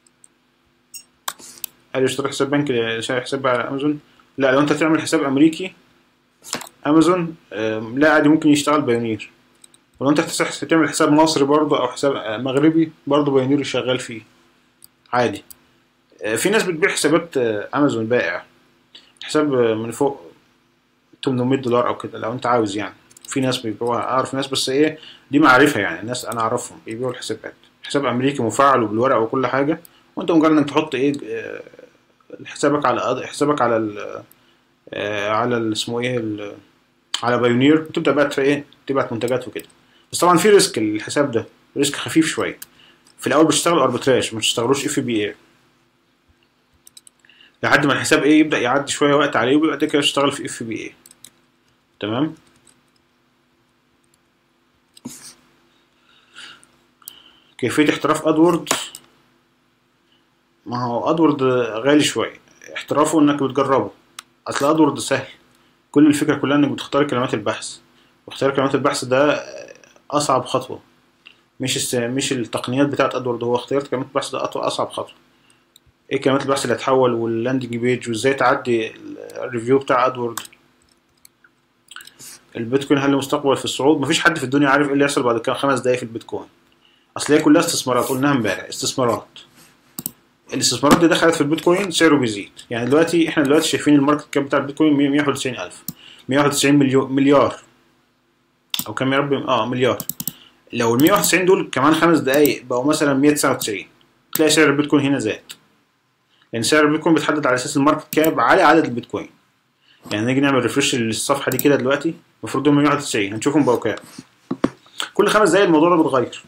قال اشترك حساب بنك شاري حساب على امازون لا لو انت تعمل حساب امريكي امازون آم، لا عادي ممكن يشتغل بايونير ولو انت هتحس- تعمل حساب مصري برضه او حساب آه، مغربي برضه بايونير شغال فيه عادي آه، في ناس بتبيع حسابات آه، امازون بائع حساب آه، من فوق 800 دولار او كده لو انت عاوز يعني في ناس بيبيعوها اعرف ناس بس ايه دي معرفه يعني الناس انا اعرفهم بيبيعوا الحسابات حساب امريكي مفعل وبالورق وكل حاجه وانت مجرد انك تحط ايه آه، حسابك على حسابك على ال آه، على ال- اسمه ايه ال- على بايونير وتبدا بقى تف- ايه تبعت منتجات وكده بس طبعا في ريسك الحساب ده ريسك خفيف شويه في الاول بتشتغلوا اربتراج ما تشتغلوش اف بي اي لحد ما الحساب ايه يبدا يعدي شويه وقت عليه وبعد كده تشتغل في اف بي اي تمام كيفيه احتراف ادورد ما هو ادورد غالي شويه احترافه انك بتجربه اصل ادورد سهل كل الفكره كلها انك بتختار كلمات البحث واختيار كلمات البحث ده اصعب خطوه مش الس... مش التقنيات بتاعت ادورد هو اختيار كلمات البحث ده أطول اصعب خطوه ايه كلمات البحث اللي هتحول واللاندنج بيج وازاي تعدي الريفيو بتاع ادورد البيتكوين هل له مستقبل في الصعود مفيش حد في الدنيا عارف ايه اللي يحصل بعد كام خمس دقايق في البيتكوين اصل هي كلها استثمارات قلناها امبارح استثمارات الاستثمارات دي دخلت في البيتكوين سعره بيزيد يعني دلوقتي احنا دلوقتي شايفين الماركت كاب بتاع البيتكوين 191 الف 191 مليون مليار او كام يا رب اه مليار لو ال 191 دول كمان خمس دقايق بقوا مثلا 199 تلاقي سعر البيتكوين هنا زاد لان سعر البيتكوين بيتحدد على اساس الماركت كاب على عدد البيتكوين يعني نيجي نعمل ريفرش للصفحه دي كده دلوقتي المفروض هم 191 هنشوفهم بقوا كام كل خمس دقايق الموضوع ده بيتغير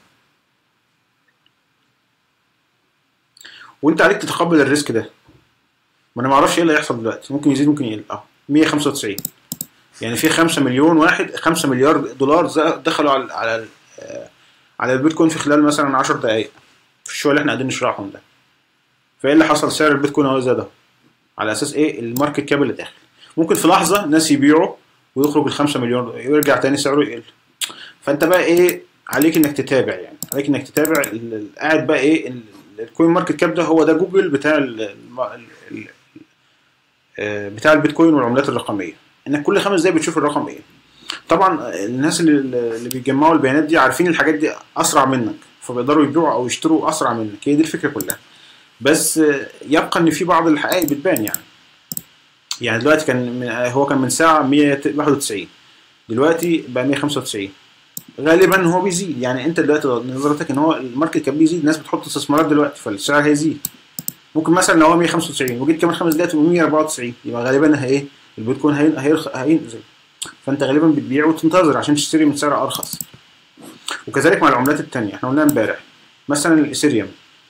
وانت عليك تتقبل الريسك ده ما انا ما اعرفش ايه اللي هيحصل دلوقتي ممكن يزيد ممكن يقل اه 195 يعني في 5 مليون واحد 5 مليار دولار دخلوا على على على البيتكوين في خلال مثلا 10 دقائق في الشويه اللي احنا قاعدين نشرحهم ده فايه اللي حصل سعر البيتكوين هو زاد على اساس ايه الماركت كاب اللي داخل ممكن في لحظه ناس يبيعوا ويخرج ال 5 مليون ويرجع تاني سعره يقل فانت بقى ايه عليك انك تتابع يعني عليك انك تتابع قاعد بقى ايه الكوين ماركت كاب ده هو ده جوجل بتاع ال ال بتاع البيتكوين والعملات الرقميه انك كل خمس دقايق بتشوف الرقم ايه طبعا الناس اللي, اللي بيجمعوا البيانات دي عارفين الحاجات دي اسرع منك فبيقدروا يبيعوا او يشتروا اسرع منك هي دي الفكره كلها بس يبقى ان في بعض الحقائق بتبان يعني يعني دلوقتي كان من هو كان من ساعه 191 دلوقتي بقى 195 غالبا هو بيزيد يعني انت دلوقتي نظرتك ان هو الماركت كان بيزيد الناس بتحط استثمارات دلوقتي فالسعر هيزيد ممكن مثلا لو هو 195 وجيت كمان خمس دقايق تبقى 194 يبقى غالبا هي البيتكوين هينزل هينزل فانت غالبا بتبيع وتنتظر عشان تشتري من سعر ارخص وكذلك مع العملات التانية احنا قلنا امبارح مثلا الايثيريوم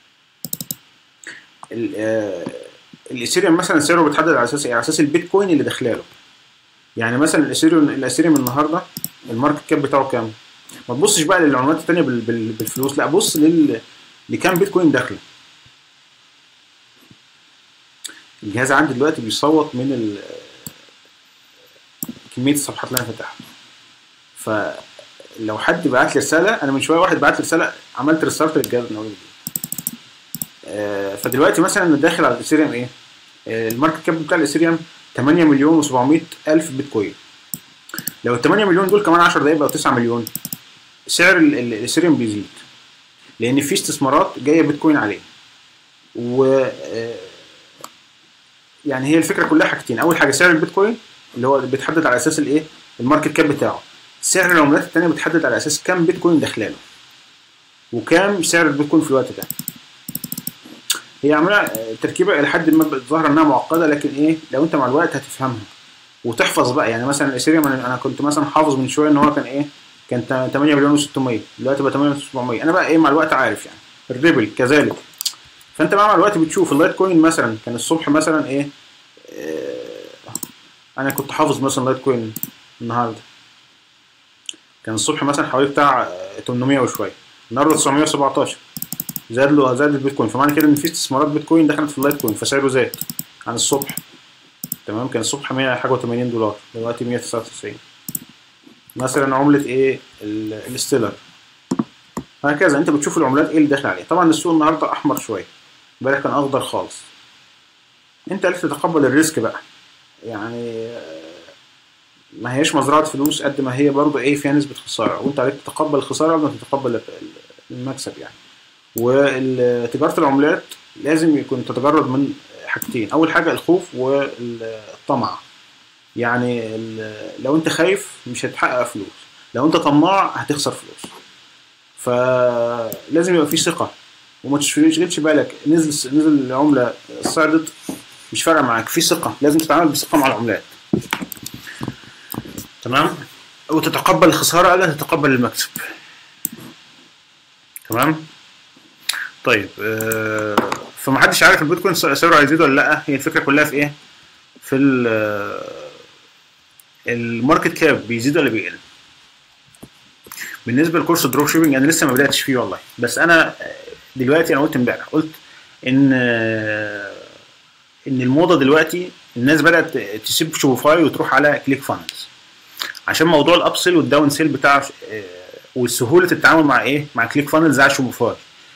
الايثيريوم مثلا سعره بيتحدد على اساس ايه؟ على اساس البيتكوين اللي داخلاله يعني مثلا الايثيريوم الايثيريوم النهارده الماركت كاب بتاعه كام؟ ما تبصش بقى للعملات التانية بالفلوس لا بص لل لكام بيتكوين داخله الجهاز عندي دلوقتي بيصوت من ال... كميه الصفحات اللي انا فاتحها فلو حد بعت لي رساله انا من شويه واحد بعت لي رساله عملت ريستارت للجهاز من اول آه فدلوقتي مثلا انا داخل على الاثيريوم ايه آه الماركت كاب بتاع الاثيريوم 8 مليون و700 الف بيتكوين لو ال 8 مليون دول كمان 10 دقايق بقوا 9 مليون سعر الاثيريوم بيزيد لان في استثمارات جايه بيتكوين عليه و آه يعني هي الفكره كلها حاجتين اول حاجه سعر البيتكوين اللي هو بيتحدد على اساس الايه الماركت كاب بتاعه سعر العملات الثانيه بيتحدد على اساس كام بيتكوين داخلاله وكام سعر البيتكوين في الوقت ده هي عمليه تركيبه الى حد ما ظاهره انها معقده لكن ايه لو انت مع الوقت هتفهمها وتحفظ بقى يعني مثلا الاثيريوم انا كنت مثلا حافظ من شويه ان هو كان ايه كان 8 مليون و600 دلوقتي بقى 8 مليون و700 انا بقى ايه مع الوقت عارف يعني الريبل كذلك فانت بقى مع الوقت بتشوف اللايت كوين مثلا كان الصبح مثلا ايه, إيه انا كنت حافظ مثلا لايت كوين النهارده كان الصبح مثلا حوالي بتاع 800 وشويه النهارده 917 زاد له زاد البيتكوين فمعنى كده ان في استثمارات بيتكوين دخلت في اللايت كوين فسعره زاد عن الصبح تمام كان الصبح 100 حاجه و80 دولار دلوقتي 199 مثلا عمله ايه الستيلر هكذا انت بتشوف العملات ايه اللي داخل عليها طبعا السوق النهارده احمر شويه امبارح كان اخضر خالص انت عرفت تتقبل الريسك بقى يعني ما هيش مزرعه فلوس قد ما هي برضه ايه فيها نسبه خساره وانت عليك تتقبل الخساره قبل ما تتقبل المكسب يعني وتجاره العملات لازم يكون تتجرد من حاجتين اول حاجه الخوف والطمع يعني لو انت خايف مش هتحقق فلوس لو انت طماع هتخسر فلوس فلازم يبقى في ثقه وما تشغلش بالك نزل نزل العمله صعدت مش فارقه معاك في ثقه لازم تتعامل بثقه مع العملات تمام وتتقبل الخساره قبل ان تتقبل المكسب تمام طيب آه فمحدش عارف البيتكوين سعره هيزيد ولا لا هي الفكره كلها في ايه في الماركت كاب بيزيد ولا بيقل بالنسبه لكورس الدروب شيبنج انا لسه ما بداتش فيه والله بس انا دلوقتي انا قلت امبارح قلت ان ان الموضه دلوقتي الناس بدات تسيب شوفاي وتروح على كليك فانلز عشان موضوع الابسل والداون سيل بتاع وسهوله التعامل مع ايه مع كليك فانلز على شوفاي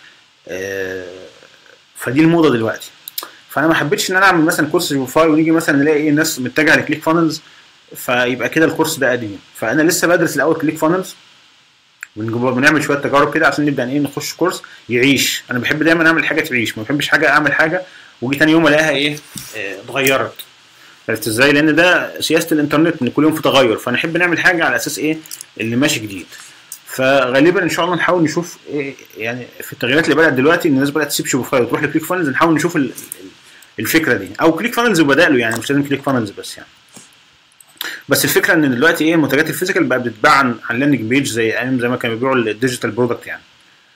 فدي الموضه دلوقتي فانا ما حبيتش ان انا اعمل مثلا كورس شوفاي ونيجي مثلا نلاقي ايه الناس متجهه لكليك فانلز فيبقى كده الكورس ده قديم فانا لسه بدرس الاول كليك فانلز بنعمل شويه تجارب كده عشان نبدا ايه نخش كورس يعيش انا بحب دايما اعمل حاجه تعيش ما بحبش حاجه اعمل حاجه وجي تاني يوم الاقيها ايه اتغيرت عرفت ازاي لان ده سياسه الانترنت ان كل يوم في تغير فنحب نعمل حاجه على اساس ايه اللي ماشي جديد فغالبا ان شاء الله نحاول نشوف إيه يعني في التغييرات اللي بدات دلوقتي الناس بدات تسيب شوفاي وتروح لكليك فانلز نحاول نشوف الفكره دي او كليك فانلز وبداله يعني مش لازم كليك فانلز بس يعني بس الفكره ان دلوقتي ايه منتجات الفيزيكال بقى بتتباع عن عن لاندنج بيج زي ايام زي ما كانوا بيبيعوا الديجيتال برودكت يعني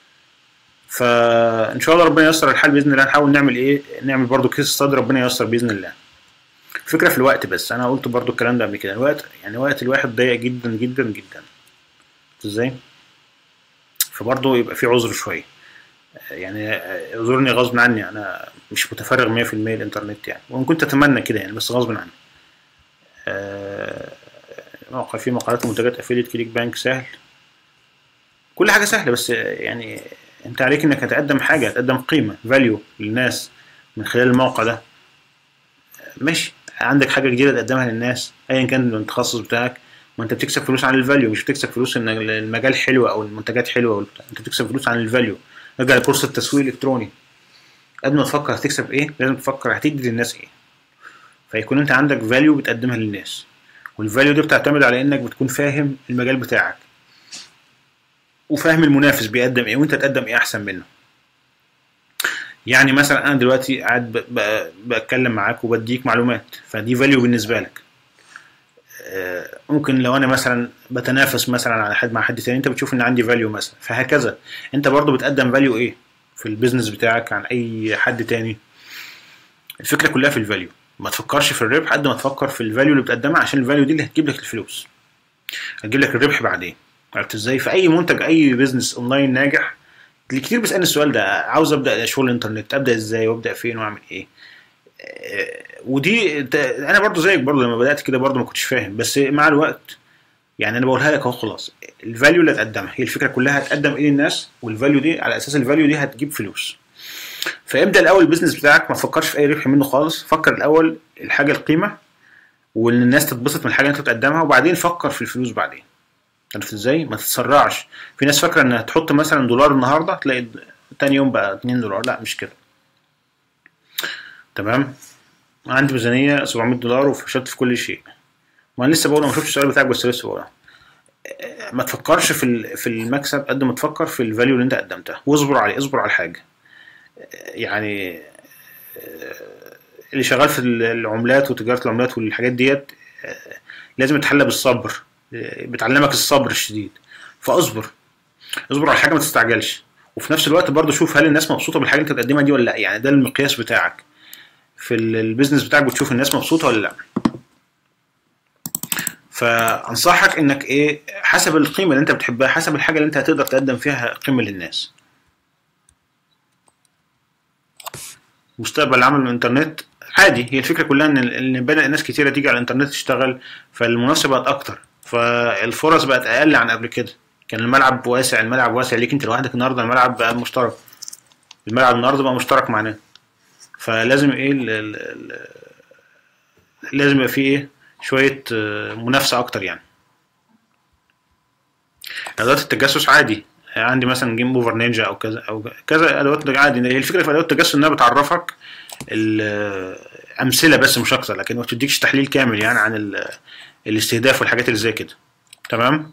فان شاء الله ربنا ييسر الحال باذن الله نحاول نعمل ايه نعمل برضو كيس ستادي ربنا ييسر باذن الله الفكره في الوقت بس انا قلت برضو الكلام ده قبل كده الوقت يعني وقت الواحد ضيق جدا جدا جدا ازاي فبرضه يبقى في عذر شويه يعني اعذرني غصب عني انا مش متفرغ 100% الانترنت يعني وان كنت اتمنى كده يعني بس غصب عني موقع فيه مقالات ومنتجات افيليت كليك بانك سهل كل حاجه سهله بس يعني انت عليك انك هتقدم حاجه هتقدم قيمه فاليو للناس من خلال الموقع ده ماشي عندك حاجه جديده تقدمها للناس ايا كان التخصص بتاعك ما انت بتكسب فلوس عن الفاليو مش بتكسب فلوس ان المجال حلو او المنتجات حلوه أو انت بتكسب فلوس عن الفاليو نرجع لكورس التسويق الالكتروني قبل ما تفكر هتكسب ايه لازم تفكر هتدي للناس ايه فيكون انت عندك فاليو بتقدمها للناس والفاليو دي بتعتمد على انك بتكون فاهم المجال بتاعك وفاهم المنافس بيقدم ايه وانت تقدم ايه احسن منه يعني مثلا انا دلوقتي قاعد ب- ب- بتكلم معاك وبديك معلومات فدي فاليو بالنسبه لك آه، ممكن لو انا مثلا بتنافس مثلا على حد مع حد تاني انت بتشوف ان عندي فاليو مثلا فهكذا انت برضو بتقدم فاليو ايه في البيزنس بتاعك عن اي حد تاني الفكره كلها في الفاليو ما تفكرش في الربح قد ما تفكر في الفاليو اللي بتقدمها عشان الفاليو دي اللي هتجيب لك الفلوس هتجيب لك الربح بعدين عرفت ازاي في اي منتج اي بيزنس اونلاين ناجح اللي كتير بيسالني السؤال ده عاوز ابدا شغل الانترنت ابدا ازاي وابدا فين واعمل ايه آه، ودي ت- انا برضو زيك برضو لما بدات كده برضو ما كنتش فاهم بس مع الوقت يعني انا بقولها لك اهو خلاص الفاليو اللي هتقدمها هي الفكره كلها هتقدم ايه للناس والفاليو دي على اساس الفاليو دي هتجيب فلوس فابدا الاول البيزنس بتاعك ما تفكرش في اي ربح منه خالص فكر الاول الحاجه القيمه وان الناس تتبسط من الحاجه اللي انت بتقدمها وبعدين فكر في الفلوس بعدين عرفت ازاي ما تتسرعش في ناس فاكره انها تحط مثلا دولار النهارده تلاقي تاني يوم بقى 2 دولار لا مش كده تمام عندي ميزانيه 700 دولار وفشلت في كل شيء ما انا لسه بقول ما شفتش السؤال بتاعك بس لسه بقول ما تفكرش في ال- في المكسب قد ما تفكر في الفاليو اللي انت قدمتها واصبر عليه اصبر على الحاجه يعني آه، اللي شغال في العملات وتجاره العملات والحاجات ديت آه، لازم يتحلى بالصبر آه، بتعلمك الصبر الشديد فاصبر اصبر على حاجه ما تستعجلش وفي نفس الوقت برضه شوف هل الناس مبسوطه بالحاجه اللي انت بتقدمها دي ولا لا يعني ده المقياس بتاعك في ال- البيزنس بتاعك بتشوف الناس مبسوطه ولا لا فانصحك انك ايه حسب القيمه اللي انت بتحبها حسب الحاجه اللي انت هتقدر تقدم فيها قيمه للناس مستقبل العمل من الانترنت عادي هي الفكره كلها ان ان بدا ناس كتيره تيجي على الانترنت تشتغل فالمنافسه بقت اكتر فالفرص بقت اقل عن قبل كده كان الملعب واسع الملعب واسع ليك انت لوحدك النهارده الملعب بقى مشترك الملعب النهارده بقى مشترك معانا فلازم ايه ال ال ال لازم يبقى فيه ايه شويه آه، منافسه اكتر يعني ادوات التجسس عادي عندي مثلا جيم اوفر نينجا او كذا او كذا ادوات عادي هي الفكره في ادوات التجسس انها بتعرفك الامثله بس مش اكتر لكن ما بتديكش تحليل كامل يعني عن ال- الاستهداف والحاجات اللي زي كده تمام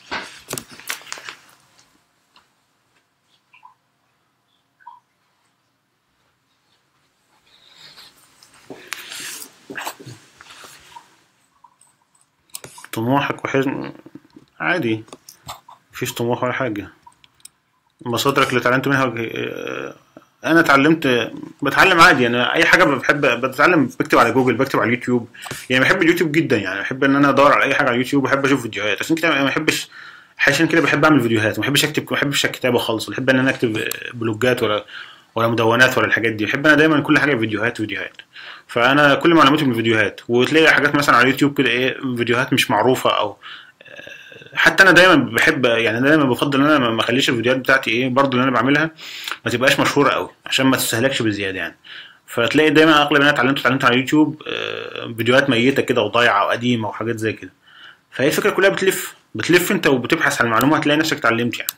طموحك وحزن عادي مفيش طموح ولا حاجة مصادرك اللي اتعلمت منها آه، انا اتعلمت بتعلم عادي انا اي حاجه بحب بتعلم بكتب على جوجل بكتب على اليوتيوب يعني بحب اليوتيوب جدا يعني بحب ان انا ادور على اي حاجه على اليوتيوب بحب اشوف فيديوهات عشان كده ما بحبش عشان كده بحب اعمل فيديوهات ما بحبش اكتب ما بحبش الكتابه خالص بحب ان انا اكتب بلوجات ولا ولا مدونات ولا الحاجات دي بحب انا دايما كل حاجه فيديوهات فيديوهات فانا كل معلوماتي من الفيديوهات وتلاقي حاجات مثلا على اليوتيوب كده ايه فيديوهات مش معروفه او حتى انا دايما بحب يعني أنا دايما بفضل ان انا ما اخليش الفيديوهات بتاعتي ايه برضو اللي انا بعملها ما تبقاش مشهوره قوي عشان ما تستهلكش بزياده يعني فتلاقي دايما اغلب اللي انا اتعلمته اتعلمته على اليوتيوب آه، فيديوهات ميته كده وضايعه وقديمه وحاجات زي كده فهي الفكره كلها بتلف بتلف انت وبتبحث عن المعلومه هتلاقي نفسك اتعلمت يعني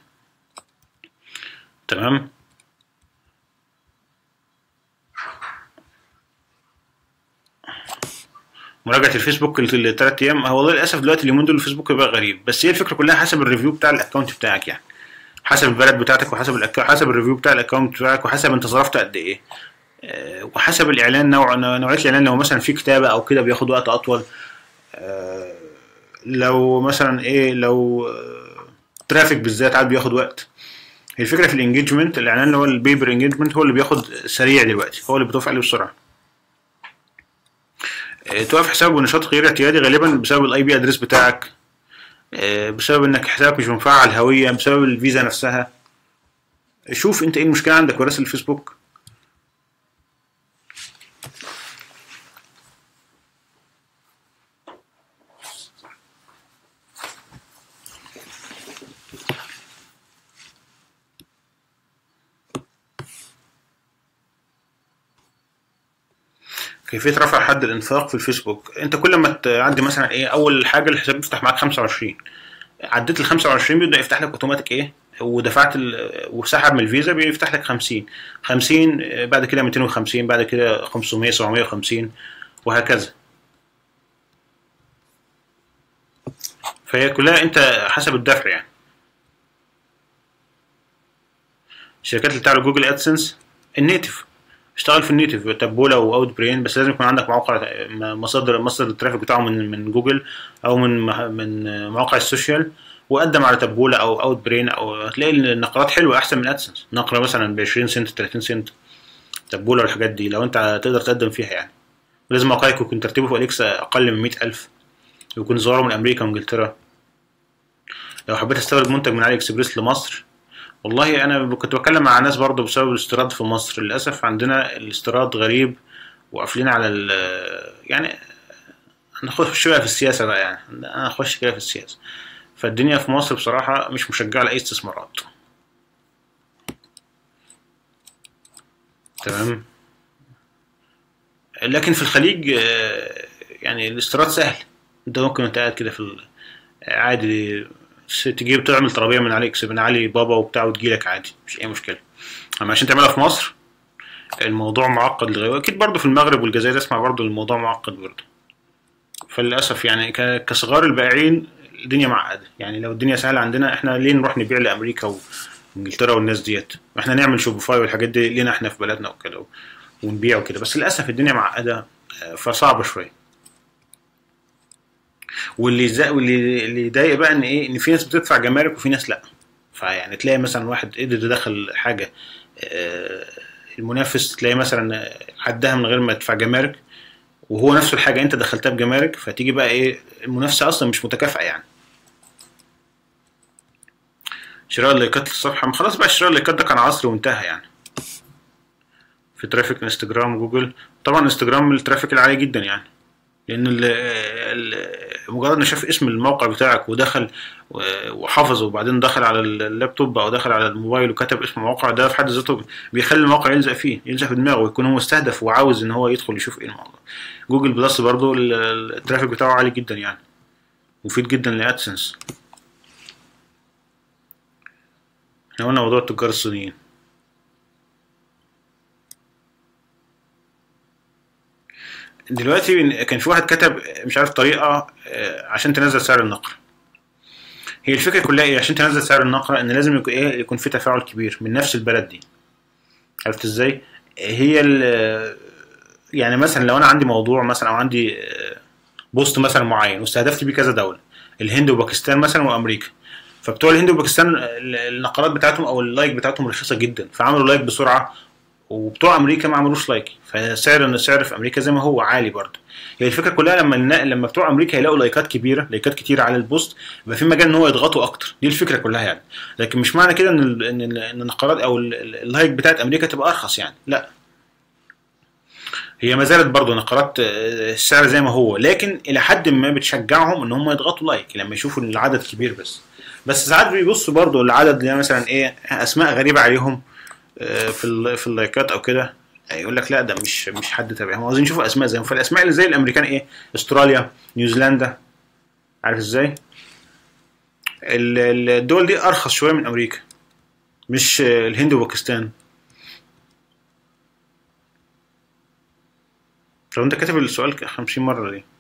تمام مراجعه الفيسبوك الثلاث ايام هو والله للاسف دلوقتي اليومين دول الفيسبوك بقى غريب بس هي الفكره كلها حسب الريفيو بتاع الاكونت بتاعك يعني حسب البلد بتاعتك وحسب الأك... حسب الريفيو بتاع الاكونت بتاعك وحسب انت صرفت قد ايه آه، وحسب الاعلان نوع نوعيه الاعلان لو مثلا في كتابه او كده بياخد وقت اطول آه، لو مثلا ايه لو آه، ترافيك بالذات عاد بياخد وقت هي الفكره في الانجيجمنت الاعلان اللي هو البيبر انجيجمنت هو اللي بياخد سريع دلوقتي هو اللي بتوافق عليه بسرعه آه، توقف حسابك بنشاط غير اعتيادي غالبا بسبب الاي بي ادريس بتاعك آه، بسبب انك حسابك مش مفعل هويه بسبب الفيزا نفسها شوف انت ايه المشكله عندك وراسل الفيسبوك كيفيه رفع حد الانفاق في الفيسبوك انت كل ما تعدي مثلا ايه اول حاجه الحساب بيفتح معاك 25 عديت ال 25 بيبدا يفتح لك اوتوماتيك ايه ودفعت ال... وسحب من الفيزا بيفتح لك 50 50 بعد كده 250 بعد كده 500 750 وهكذا فهي كلها انت حسب الدفع يعني الشركات اللي بتعمل جوجل ادسنس النيتف اشتغل في النيتف تبولا واوت برين بس لازم يكون عندك موقع مصادر مصدر الترافيك بتاعه من من جوجل او من من مواقع السوشيال وقدم على تبولا او اوت برين او هتلاقي النقرات حلوه احسن من ادسنس نقره مثلا ب 20 سنت 30 سنت تبولا والحاجات دي لو انت تقدر تقدم فيها يعني لازم موقعك يكون ترتيبه في اليكس اقل من 100000 يكون ظهوره من امريكا وانجلترا لو حبيت استورد منتج من علي اكسبريس لمصر والله انا كنت بتكلم مع ناس برضه بسبب الاستيراد في مصر للاسف عندنا الاستيراد غريب وقافلين على ال يعني هنخش شويه في السياسه بقى يعني انا هخش كده في السياسه فالدنيا في مصر بصراحه مش مشجعه لاي استثمارات تمام لكن في الخليج يعني الاستيراد سهل انت ممكن انت قاعد كده في عادي تجيب تعمل طلبيه من علي من علي بابا وبتاع وتجيلك عادي مش اي مشكله اما عشان تعملها في مصر الموضوع معقد للغايه اكيد برضه في المغرب والجزائر اسمع برضه الموضوع معقد برضه فللاسف يعني كصغار البائعين الدنيا معقده يعني لو الدنيا سهله عندنا احنا ليه نروح نبيع لامريكا وانجلترا والناس ديت احنا نعمل شوبيفاي والحاجات دي لينا احنا في بلدنا وكده ونبيع وكده بس للاسف الدنيا معقده فصعبه شويه واللي زي واللي اللي يضايق بقى ان ايه ان في ناس بتدفع جمارك وفي ناس لا فيعني تلاقي مثلا واحد قدر يدخل حاجه المنافس تلاقي مثلا عدها من غير ما يدفع جمارك وهو نفسه الحاجه انت دخلتها بجمارك فتيجي بقى ايه المنافسه اصلا مش متكافئه يعني شراء اللايكات للصفحه ما خلاص بقى شراء اللايكات ده كان عصر وانتهى يعني في ترافيك انستجرام وجوجل طبعا انستجرام الترافيك العالي جدا يعني لان ال ال مجرد ما شاف اسم الموقع بتاعك ودخل وحفظه وبعدين دخل على اللابتوب او دخل على الموبايل وكتب اسم الموقع ده في حد ذاته بيخلي الموقع يلزق فيه يلزق في دماغه ويكون هو مستهدف وعاوز ان هو يدخل يشوف ايه الموضوع جوجل بلس برضو الترافيك بتاعه عالي جدا يعني مفيد جدا لادسنس احنا قلنا موضوع التجار الصينيين دلوقتي كان في واحد كتب مش عارف طريقه عشان تنزل سعر النقر هي الفكره كلها ايه عشان تنزل سعر النقره ان لازم يكون ايه يكون في تفاعل كبير من نفس البلد دي عرفت ازاي هي يعني مثلا لو انا عندي موضوع مثلا او عندي بوست مثلا معين واستهدفت بيه كذا دوله الهند وباكستان مثلا وامريكا فبتوع الهند وباكستان النقرات بتاعتهم او اللايك بتاعتهم رخيصه جدا فعملوا لايك بسرعه وبتوع امريكا ما عملوش لايك فسعر السعر في امريكا زي ما هو عالي برضه هي الفكره كلها لما لما بتوع امريكا يلاقوا لايكات كبيره لايكات كتير على البوست يبقى في مجال ان هو يضغطوا اكتر دي الفكره كلها يعني لكن مش معنى كده ان ان ان النقرات او اللايك بتاعت امريكا تبقى ارخص يعني لا هي ما زالت برضه نقرات السعر زي ما هو لكن الى حد ما بتشجعهم ان هم يضغطوا لايك لما يشوفوا ان العدد كبير بس بس ساعات بيبصوا برضه العدد اللي مثلا ايه اسماء غريبه عليهم في في اللايكات او كده يقول لك لا ده مش مش حد تابعهم عاوزين نشوف اسماء زيهم فالاسماء اللي زي الامريكان ايه استراليا نيوزيلندا عارف ازاي الدول دي ارخص شويه من امريكا مش الهند وباكستان طب انت كاتب السؤال 50 مره ليه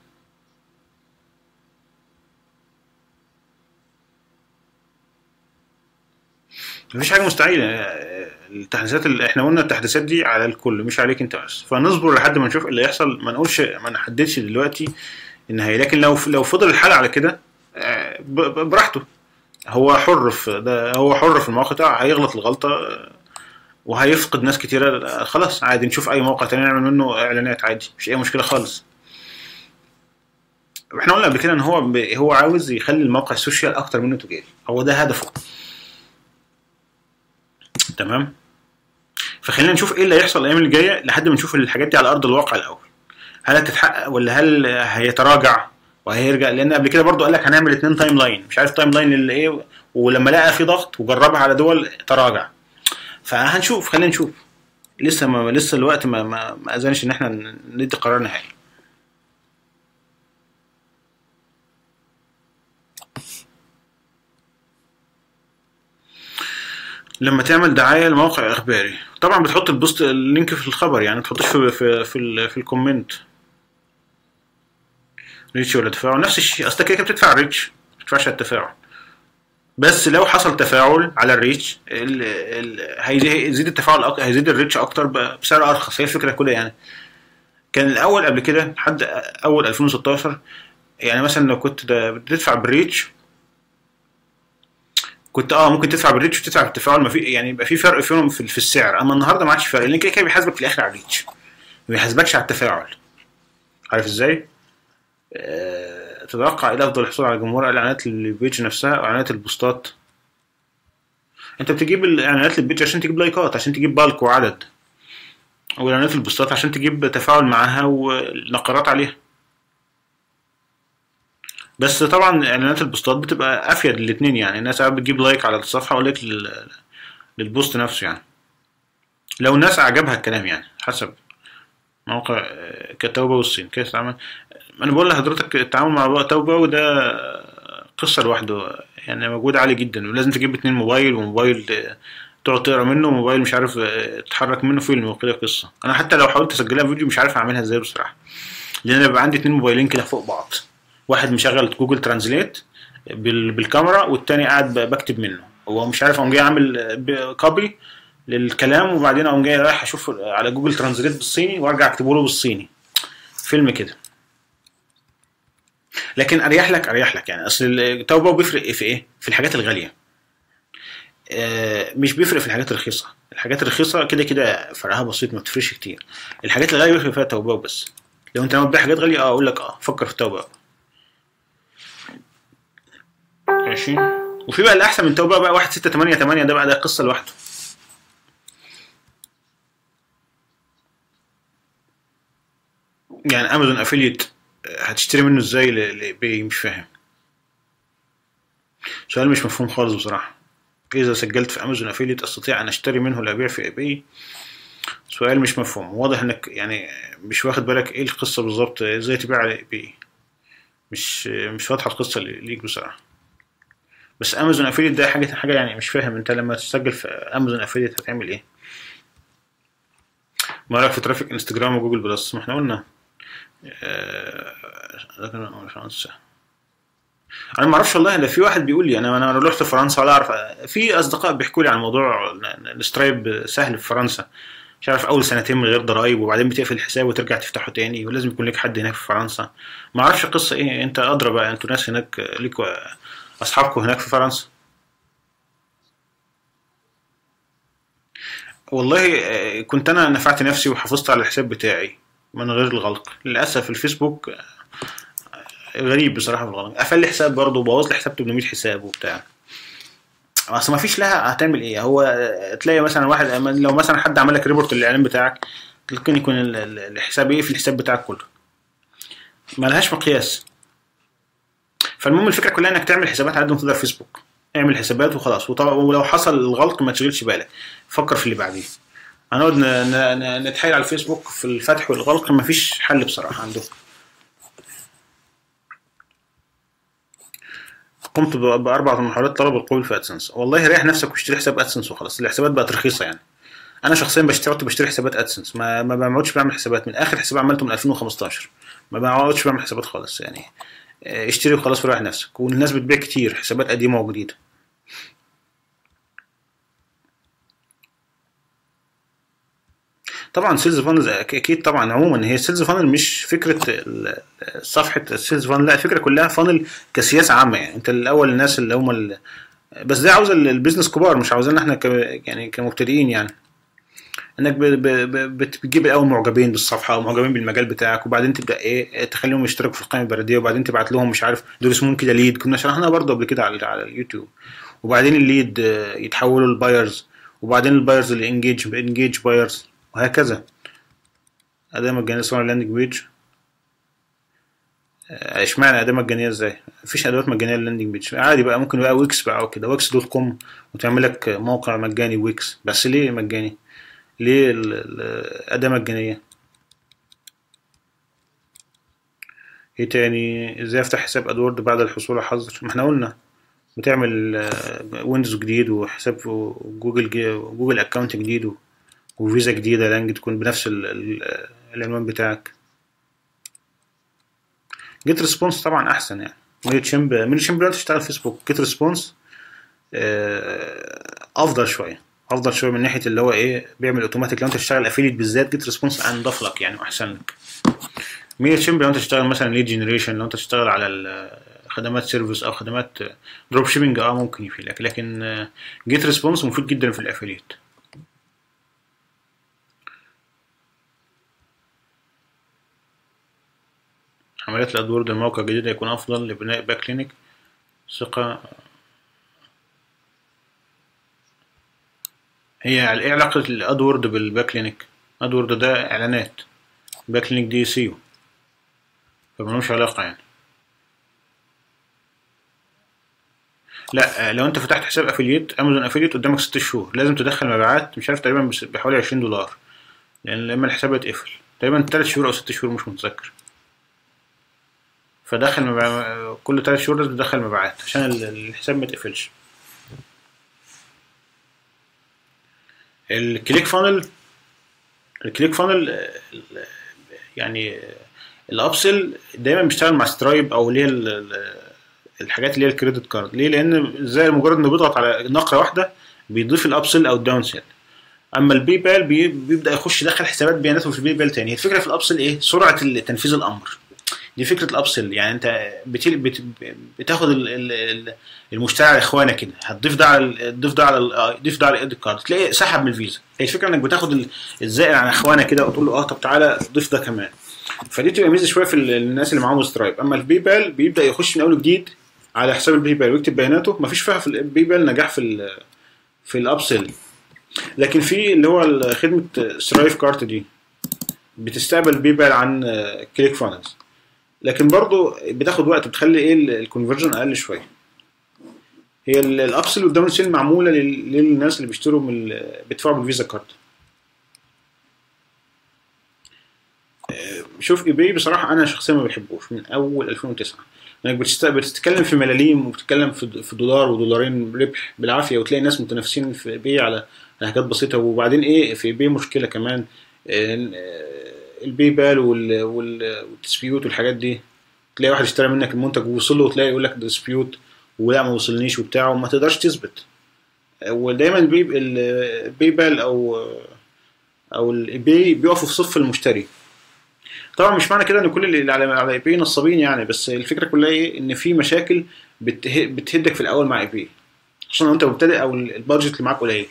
مفيش حاجه مستحيله التحديثات اللي احنا قلنا التحديثات دي على الكل مش عليك انت بس فنصبر لحد ما نشوف اللي يحصل ما نقولش ما نحددش دلوقتي النهايه لكن لو لو فضل الحال على كده براحته هو حر في ده هو حر في الموقع بتاعه هيغلط الغلطه وهيفقد ناس كتيره خلاص عادي نشوف اي موقع تاني نعمل منه اعلانات عادي مش اي مشكله خالص احنا قلنا قبل كده ان هو هو عاوز يخلي الموقع السوشيال اكتر منه تجاري هو ده هدفه تمام فخلينا نشوف ايه اللي هيحصل الايام اللي جايه لحد ما نشوف الحاجات دي على ارض الواقع الاول هل هتتحقق ولا هل هيتراجع وهيرجع لان قبل كده برضو قال لك هنعمل اتنين تايم لاين مش عارف تايم لاين اللي ايه ولما لقى في ضغط وجربها على دول تراجع فهنشوف خلينا نشوف لسه ما لسه الوقت ما ما, ما اذنش ان احنا ندي قرار نهائي لما تعمل دعايه لموقع اخباري طبعا بتحط البوست اللينك في الخبر يعني ما تحطوش في في في, في الكومنت ريتش ولا تفاعل نفس الشيء اصل كده كده بتدفع ريتش ما بتدفعش على التفاعل بس لو حصل تفاعل على الريتش ال- ال- هيزي- هيزيد التفاعل أك... هيزيد الريتش اكتر ب- بسعر ارخص هي الفكره كلها يعني كان الاول قبل كده لحد اول 2016 يعني مثلا لو كنت ده بتدفع بالريتش كنت اه ممكن تدفع بالريتش وتدفع بالتفاعل ما في يعني يبقى في فرق فيهم في, في السعر اما النهارده ما عادش فرق لان كده كده بيحاسبك في الاخر على الريتش ما بيحاسبكش على التفاعل عارف ازاي؟ آه، تتوقع ايه الافضل الحصول على جمهور الاعلانات البيج نفسها او اعلانات البوستات انت بتجيب الاعلانات البيج عشان تجيب لايكات عشان تجيب بالك وعدد واعلانات البوستات عشان تجيب تفاعل معاها ونقرات عليها بس طبعا اعلانات البوستات بتبقى افيد للاتنين يعني الناس ساعات بتجيب لايك على الصفحه ولايك لل... للبوست نفسه يعني لو الناس عجبها الكلام يعني حسب موقع آه، كتوبة والصين كيف تعمل انا بقول لحضرتك التعامل مع توبة وده قصة لوحده يعني مجهود عالي جدا ولازم تجيب اتنين موبايل وموبايل آه، تقعد تقرا منه وموبايل مش عارف آه، تحرك منه فيلم وكده قصة انا حتى لو حاولت اسجلها فيديو مش عارف اعملها ازاي بصراحة لان انا بيبقى عندي اتنين موبايلين كده فوق بعض واحد مشغل جوجل ترانزليت بال- بالكاميرا والتاني قاعد ب- بكتب منه هو مش عارف اقوم جاي عامل كوبي للكلام وبعدين اقوم جاي رايح اشوف على جوجل ترانزليت بالصيني وارجع اكتبه له بالصيني فيلم كده لكن اريح لك اريح لك يعني اصل التوبه بيفرق في ايه في الحاجات الغاليه آه، مش بيفرق في الحاجات الرخيصه الحاجات الرخيصه كده كده فرقها بسيط ما بتفرقش كتير الحاجات الغاليه بيفرق فيها توبه بس لو انت ناوي تبيع حاجات غاليه اه اقول لك اه فكر في التوبه ماشي وفي بقى الاحسن من توبه بقى 1 6 8 8 ده بقى ده قصه لوحده يعني امازون افيليت هتشتري منه ازاي ل- لايباي مش فاهم سؤال مش مفهوم خالص بصراحه اذا سجلت في امازون افيليت استطيع ان اشتري منه لابيع في ايباي سؤال مش مفهوم واضح انك يعني مش واخد بالك ايه القصه بالظبط ازاي تبيع على ايباي مش مش واضحه القصه اللي- ليك بصراحه بس امازون افيليت ده حاجه حاجه يعني مش فاهم انت لما تسجل في امازون افيليت هتعمل ايه ما رايك في ترافيك انستجرام وجوجل بلس ما احنا قلنا آه، لكن أنا مش هنسى. انا ما اعرفش والله ده في واحد بيقول لي انا انا رحت فرنسا ولا اعرف في اصدقاء بيحكوا لي عن موضوع ال- السترايب سهل في فرنسا مش عارف اول سنتين من غير ضرايب وبعدين بتقفل الحساب وترجع تفتحه تاني ولازم يكون لك حد هناك في فرنسا ما اعرفش القصه ايه انت ادرى بقى انتوا ناس هناك ليكوا اصحابكم هناك في فرنسا والله آه، كنت انا نفعت نفسي وحافظت على الحساب بتاعي من غير الغلق للاسف الفيسبوك آه، غريب بصراحه في الغلق قفل لي حساب برضه وبوظ لي حساب 800 حساب وبتاع اصل ما فيش لها هتعمل ايه هو آه، تلاقي مثلا واحد لو مثلا حد عمل لك ريبورت للاعلان بتاعك ممكن يكون ال- ال- الحساب ايه في الحساب بتاعك كله ما لهاش مقياس فالمهم الفكره كلها انك تعمل حسابات على قد ما تقدر فيسبوك اعمل حسابات وخلاص وطبعا ولو حصل الغلط ما تشغلش بالك فكر في اللي بعديه هنقعد ن- ن- ن- نتحايل على الفيسبوك في الفتح والغلق مفيش حل بصراحه عندهم قمت ب- باربع محاولات طلب القبول في ادسنس والله ريح نفسك واشتري حساب ادسنس وخلاص الحسابات بقت رخيصه يعني انا شخصيا بشتري بشتري حسابات ادسنس ما ما بقعدش بعمل حسابات من اخر حساب عملته من 2015 ما بقعدش بعمل حسابات خالص يعني آه، اشتري وخلاص وريح نفسك والناس بتبيع كتير حسابات قديمه وجديده طبعا سيلز فانل اكيد طبعا عموما هي السيلز فانل مش فكره ال- صفحه السيلز فانل لا الفكره كلها فانل كسياسه عامه يعني انت الاول الناس اللي هم ال- بس ده عاوز ال- البيزنس كبار مش عاوزين احنا ك يعني كمبتدئين يعني انك ب- ب- ب- بت- بتجيب الاول معجبين بالصفحه او معجبين بالمجال بتاعك وبعدين تبدا ايه تخليهم يشتركوا في القائمه البريديه وبعدين تبعت لهم مش عارف دول اسمهم كده ليد كنا شرحناها برضه قبل كده على على اليوتيوب وبعدين الليد آه، يتحولوا للبايرز وبعدين البايرز اللي انجيج انجيج بايرز وهكذا اداه مجانيه اسمها لاندنج بيج آه، اشمعنى اداه مجانيه ازاي مفيش ادوات مجانيه للاندنج بيج عادي بقى ممكن بقى ويكس بقى او كده ويكس دوت كوم وتعمل لك موقع مجاني ويكس بس ليه مجاني ليه ال- ال- اداه مجانيه ايه تاني ازاي افتح حساب ادورد بعد الحصول على حظر ما احنا قلنا بتعمل آه، ويندوز جديد وحساب في جوجل جي- جوجل اكونت جديد و- وفيزا جديده لانج تكون بنفس ال- ال- العنوان بتاعك جيت ريسبونس طبعا احسن يعني ميلي تشيمب ميلي تشيمب دلوقتي تشتغل فيسبوك جيت ريسبونس افضل شويه افضل شويه من ناحيه اللي هو ايه بيعمل اوتوماتيك لو انت تشتغل افيليت بالذات جيت ريسبونس انضف لك يعني واحسن لك ميلي تشيمب لو انت تشتغل مثلا ليد جنريشن لو انت تشتغل على ال- خدمات سيرفيس او خدمات دروب شيبنج اه ممكن يفيدك لكن جيت ريسبونس مفيد جدا في الافيليت عمليات الادوورد الموقع الجديد هيكون افضل لبناء باك كلينيك ثقة هي ايه علاقة الادورد بالباك لينك ادورد ده اعلانات باك لينك دي سيو فملهمش علاقة يعني لا آه، لو انت فتحت حساب افيليت امازون افيليت قدامك ست شهور لازم تدخل مبيعات مش عارف تقريبا بس- بحوالي 20 دولار لان لما الحساب يتقفل تقريبا تلات شهور او ست شهور مش متذكر فدخل مبيع... كل تلات شهور لازم تدخل مبيعات عشان ال- الحساب ما يتقفلش الكليك فانل الكليك فانل يعني الابسل دايما بيشتغل مع سترايب او اللي هي ال- ال- الحاجات اللي هي الكريدت كارد ليه لان زي مجرد انه بيضغط على نقره واحده بيضيف الابسل او الداون سيل اما البي بال بي بيبدا يخش يدخل حسابات بياناته في البي بال تاني هي الفكره في الابسل ايه سرعه تنفيذ الامر دي فكره الابسل يعني انت بتل بت بتاخد ال- ال- ال- المشتري على اخوانك كده هتضيف ده على ال- تضيف ده على ال- آه، تضيف ده على الايد كارد تلاقي سحب من الفيزا هي الفكره انك بتاخد ال- الزائر على اخوانك كده وتقول له اه طب تعالى ضيف ده كمان فدي تبقى ميزه شويه في ال- الناس اللي معاهم سترايب اما البي بال بيبدا يخش من اول وجديد على حساب البي بال ويكتب بياناته مفيش فيها في البي بال نجاح في ال في الابسل لكن في اللي هو ال- خدمه سترايف كارت دي بتستقبل بي بال عن كليك فانلز لكن برضو بتاخد وقت بتخلي ايه الكونفرجن اقل شويه هي ال- الابسل والداون سيل معموله لل- للناس اللي بيشتروا من ال- بيدفعوا بالفيزا كارد شوف اي باي بصراحه انا شخصيا ما بحبوش من اول 2009 انك بتست- بتتكلم في ملاليم وبتتكلم في في دولار ودولارين ربح بالعافيه وتلاقي ناس متنافسين في اي على على حاجات بسيطه وبعدين ايه في اي مشكله كمان آه، البي بال وال- وال- والديسبيوت والحاجات دي تلاقي واحد اشترى منك المنتج ووصل له وتلاقي يقول لك ده ديسبيوت ولا ما وصلنيش وبتاع وما تقدرش تثبت ودايما البي البي بال او او الايباي بيقفوا في صف المشتري طبعا مش معنى كده ان كل اللي على على ايباي نصابين يعني بس الفكره كلها ايه ان في مشاكل بته- بتهدك في الاول مع ايباي خصوصا لو انت مبتدئ او البادجت اللي معاك قليل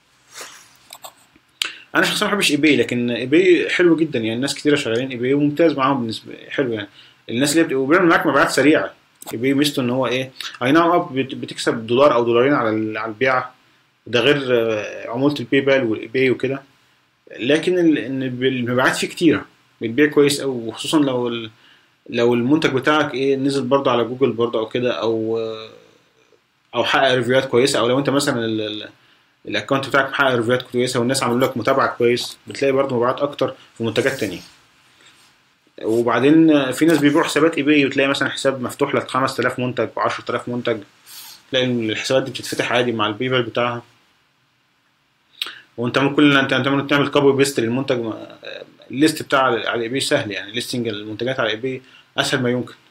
انا شخصيا ما بحبش ايباي لكن ايباي حلو جدا يعني ناس كتيره شغالين ايباي وممتاز معاهم بالنسبه حلو يعني الناس اللي بت- وبيعمل معاك مبيعات سريعه ايباي ميزته ان هو ايه اي نعم اه بت- بتكسب دولار او دولارين على ال- على البيعه ده غير آه، عموله الباي بال والايباي وكده لكن ال- ان المبيعات فيه كتيره بتبيع كويس قوي وخصوصا لو ال... لو المنتج بتاعك ايه نزل برضه على جوجل برضه او كده او او حقق ريفيوهات كويسه او لو انت مثلا ال... ال... الاكونت بتاعك محقق ريفيوهات كويسه والناس عملوا لك متابعه كويس بتلاقي برضه مبيعات اكتر في منتجات تانية وبعدين في ناس بيبيعوا حسابات اي باي وتلاقي مثلا حساب مفتوح لك 5000 منتج و10000 منتج تلاقي الحسابات دي بتتفتح عادي مع البي بال بتاعها وانت ممكن كل اللي انت انت ممكن تعمل كوبي بيست للمنتج ما- الليست بتاع على على الاي بي سهل يعني ليستنج المنتجات على الاي بي اسهل ما يمكن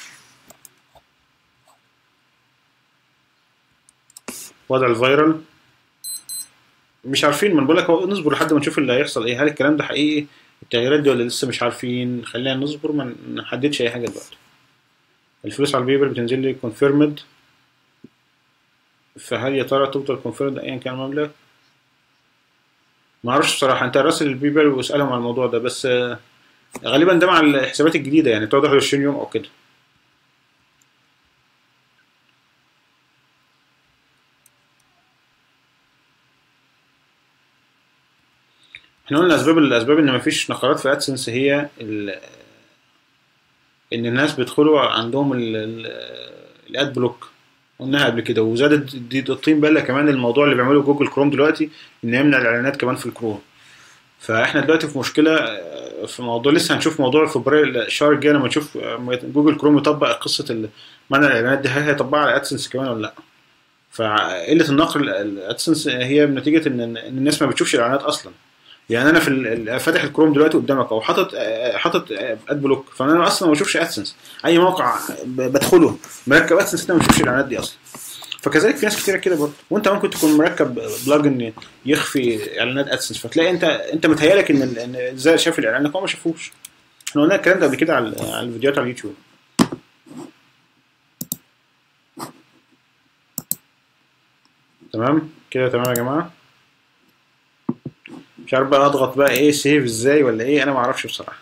وضع الفيرال مش عارفين ما أنا بقول لك هو نصبر لحد ما نشوف اللي هيحصل ايه هل الكلام ده حقيقي التغييرات دي ولا لسه مش عارفين خلينا نصبر ما نحددش اي حاجه دلوقتي الفلوس على البيبل بتنزل لي كونفيرمد فهل يا ترى تفضل كونفيرمد ايا كان المبلغ ما اعرفش بصراحه انت راسل البيبل واسالهم على الموضوع ده بس آه، غالبا ده مع الحسابات الجديده يعني بتقعد 21 يوم او كده احنا قلنا اسباب الاسباب ان مفيش نقرات في ادسنس هي ال- ان الناس بيدخلوا عندهم الاد بلوك قلناها قبل كده وزادت دي الطين بله كمان الموضوع اللي بيعمله جوجل كروم دلوقتي ان يمنع الاعلانات كمان في الكروم فاحنا دلوقتي في مشكله آه، في موضوع لسه هنشوف موضوع فبراير الشهر الجاي لما نشوف آه، جوجل كروم يطبق قصه ال- منع الاعلانات دي هل هيطبقها على ادسنس كمان ولا لا فقله النقر الادسنس هي نتيجه ان إن الناس ما بتشوفش الاعلانات اصلا يعني انا في ال- ال- فاتح الكروم دلوقتي قدامك او حاطط آه، حاطط آه، اد بلوك فانا اصلا ما بشوفش ادسنس اي موقع ب- بدخله مركب ادسنس ده ما بشوفش الاعلانات دي اصلا فكذلك في ناس كتير كده برضه وانت ممكن تكون مركب بلجن يخفي اعلانات ادسنس فتلاقي انت انت متهيألك ان ال- ان ازاي شاف الاعلان لكن هو ما شافوش احنا قلنا الكلام ده قبل كده على على الفيديوهات على اليوتيوب تمام كده تمام يا جماعه مش عارف بقى اضغط بقى ايه سيف ازاي ولا ايه انا ما اعرفش بصراحه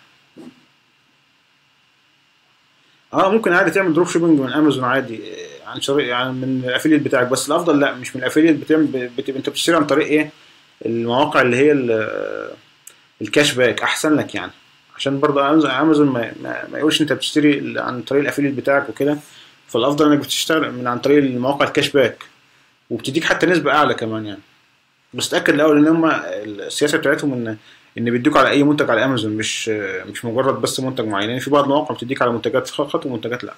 اه ممكن عادي تعمل دروب شيبنج من امازون عادي آه، عن طريق يعني من الافيليت بتاعك بس الافضل لا مش من الافيليت بتعمل بتبقى انت بتشتري عن طريق ايه المواقع اللي هي ال- الكاش باك احسن لك يعني عشان برضه امازون امازون ما, ما, ما يقولش انت بتشتري عن طريق الافيليت بتاعك وكده فالافضل انك بتشتغل من عن طريق المواقع الكاش باك وبتديك حتى نسبه اعلى كمان يعني بس تاكد الاول ان هم السياسه بتاعتهم ان ان بيدوك على اي منتج على امازون مش مش مجرد بس منتج معين يعني في بعض المواقع بتديك على منتجات فقط ومنتجات لا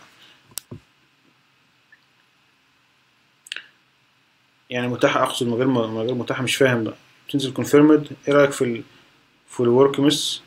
يعني متاحه اقصد من غير من غير متاحه مش فاهم بقى تنزل كونفيرمد ايه رايك في ال في الورك مس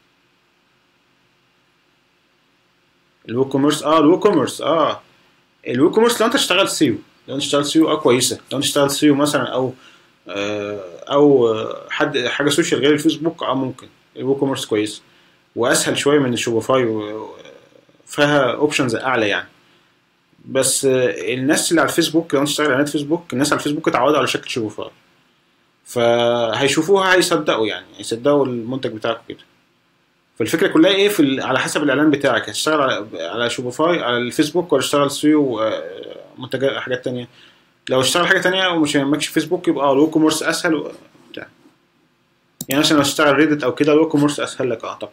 الوو كوميرس اه الوو كوميرس اه الوو كوميرس لو انت اشتغلت سيو لو انت اشتغلت سيو اه كويسه لو انت اشتغلت سيو مثلا او آه، او آه، حد حاجه سوشيال غير الفيسبوك اه ممكن الوو كوميرس كويس واسهل شويه من الشوبيفاي وفيها اوبشنز اعلى يعني بس آه، الناس اللي على الفيسبوك لو انت تشتغل اعلانات فيسبوك الناس على الفيسبوك اتعودوا على شكل شوبيفاي فهيشوفوها هيصدقوا يعني هيصدقوا المنتج بتاعك كده فالفكره كلها ايه في ال- على حسب الاعلان بتاعك هتشتغل على على شوبيفاي على الفيسبوك ولا تشتغل سيو آه، منتجات حاجات تانية لو اشتغل حاجه تانية ومش هيهمكش فيسبوك يبقى الوو كوميرس اسهل وبتاع يعني مثلا لو تشتغل ريدت او كده الوو كوميرس اسهل لك اه طبعا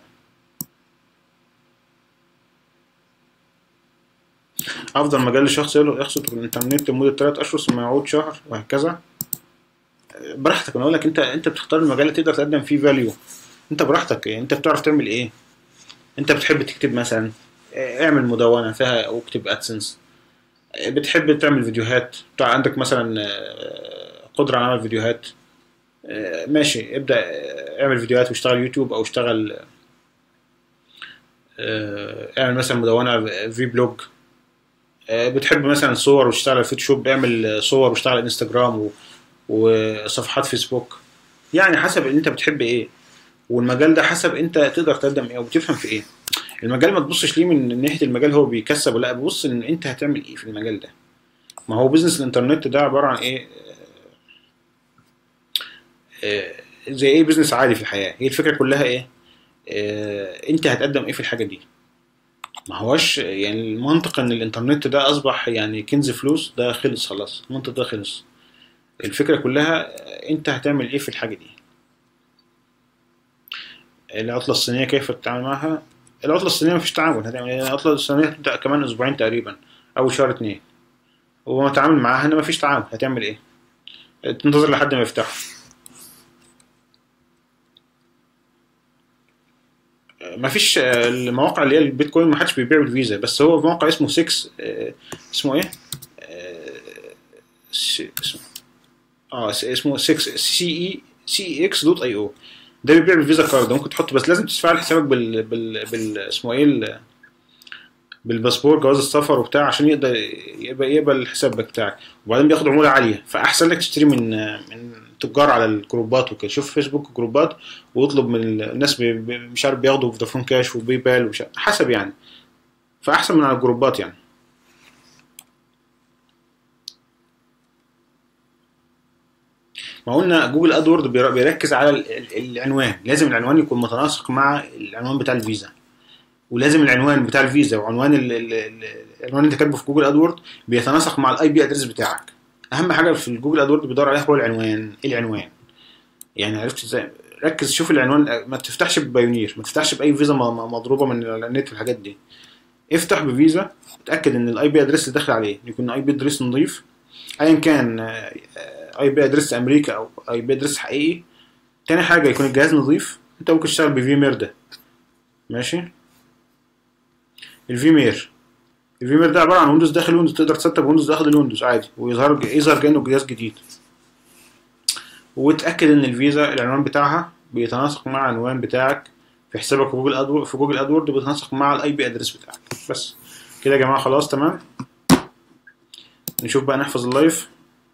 افضل مجال لشخص يقول- يخصد الانترنت لمده 3 اشهر ثم يعود شهر وهكذا براحتك انا اقول لك انت انت بتختار المجال اللي تقدر تقدم فيه فاليو انت براحتك انت بتعرف تعمل ايه انت بتحب تكتب مثلا اه، اعمل مدونه فيها واكتب ادسنس بتحب تعمل فيديوهات بتاع عندك مثلا اه، قدره على عمل فيديوهات اه، ماشي ابدا اه، اعمل فيديوهات واشتغل يوتيوب او اشتغل اه، اعمل مثلا مدونه في بلوج اه، بتحب مثلا صور وتشتغل على فوتوشوب اعمل صور واشتغل على انستجرام و- وصفحات فيسبوك يعني حسب انت بتحب ايه والمجال ده حسب انت تقدر تقدم ايه وبتفهم في ايه المجال ما تبصش ليه من ناحيه المجال هو بيكسب ولا لا بص ان انت هتعمل ايه في المجال ده ما هو بيزنس الانترنت ده عباره عن ايه آه، زي ايه بيزنس عادي في الحياه هي الفكره كلها ايه آه، انت هتقدم ايه في الحاجه دي ما هوش يعني المنطق ان الانترنت ده اصبح يعني كنز فلوس ده خلص خلاص المنطق ده خلص الفكره كلها آه، انت هتعمل ايه في الحاجه دي العطله الصينيه كيف تتعامل معها العطله الصينيه مفيش تعامل هتعمل ايه العطله الصينيه هتبدا كمان اسبوعين تقريبا اول شهر اتنين وما تعامل معاها ان مفيش تعامل هتعمل ايه تنتظر لحد ما يفتحوا مفيش آه، المواقع اللي هي البيتكوين ما حدش بيبيع بالفيزا بس هو موقع اسمه 6 آه، اسمه ايه؟ آه، س- اسمه اه س- اسمه 6 سي اي سي اكس دوت اي او ده بيبيع بالفيزا كارد ممكن تحط بس لازم تفعل حسابك بال بال, بال... اسمه ايه ال... بالباسبور جواز السفر وبتاع عشان يقدر يبقى يقبل الحساب بتاعك وبعدين بياخد عموله عاليه فاحسن لك تشتري من من تجار على الجروبات وكده شوف فيسبوك جروبات واطلب من ال- الناس بي... بي- مش عارف بياخدوا فودافون كاش وباي بال وش... حسب يعني فاحسن من على الجروبات يعني ما قلنا جوجل ادورد بير- بيركز على ال- ال- العنوان لازم العنوان يكون متناسق مع العنوان بتاع الفيزا ولازم العنوان بتاع الفيزا وعنوان ال- ال- ال- العنوان اللي انت كاتبه في جوجل ادورد بيتناسق مع الاي بي ادريس بتاعك اهم حاجه في الجوجل ادورد بيدور عليها هو العنوان ايه العنوان يعني عرفت ازاي ركز شوف العنوان ما تفتحش ببايونير ما تفتحش باي فيزا م- م- مضروبه من النت والحاجات دي افتح بفيزا اتاكد ان الاي بي ادريس اللي داخل عليه يكون اي بي ادريس نظيف ايا كان اي بي ادريس امريكا او اي بي ادريس حقيقي تاني حاجه يكون الجهاز نظيف انت ممكن تشتغل بفي مير ده ماشي الفي مير الفي مير ده عباره عن ويندوز داخل ويندوز تقدر تسطب ويندوز داخل الويندوز عادي ويظهر يظهر كانه جهاز جديد وتاكد ان الفيزا العنوان بتاعها بيتناسق مع العنوان بتاعك في حسابك في جوجل ادورد في جوجل ادورد بيتناسق مع الاي بي ادرس بتاعك بس كده يا جماعه خلاص تمام نشوف بقى نحفظ اللايف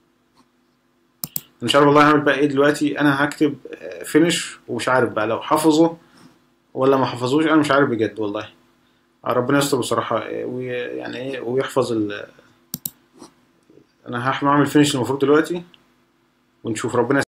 مش عارف والله هعمل بقى ايه دلوقتي انا هكتب فينش ومش عارف بقى لو حفظه ولا ما حفظوش انا مش عارف بجد والله ربنا يستر بصراحه ويعني ايه ويحفظ ال انا هعمل فينش المفروض دلوقتي ونشوف ربنا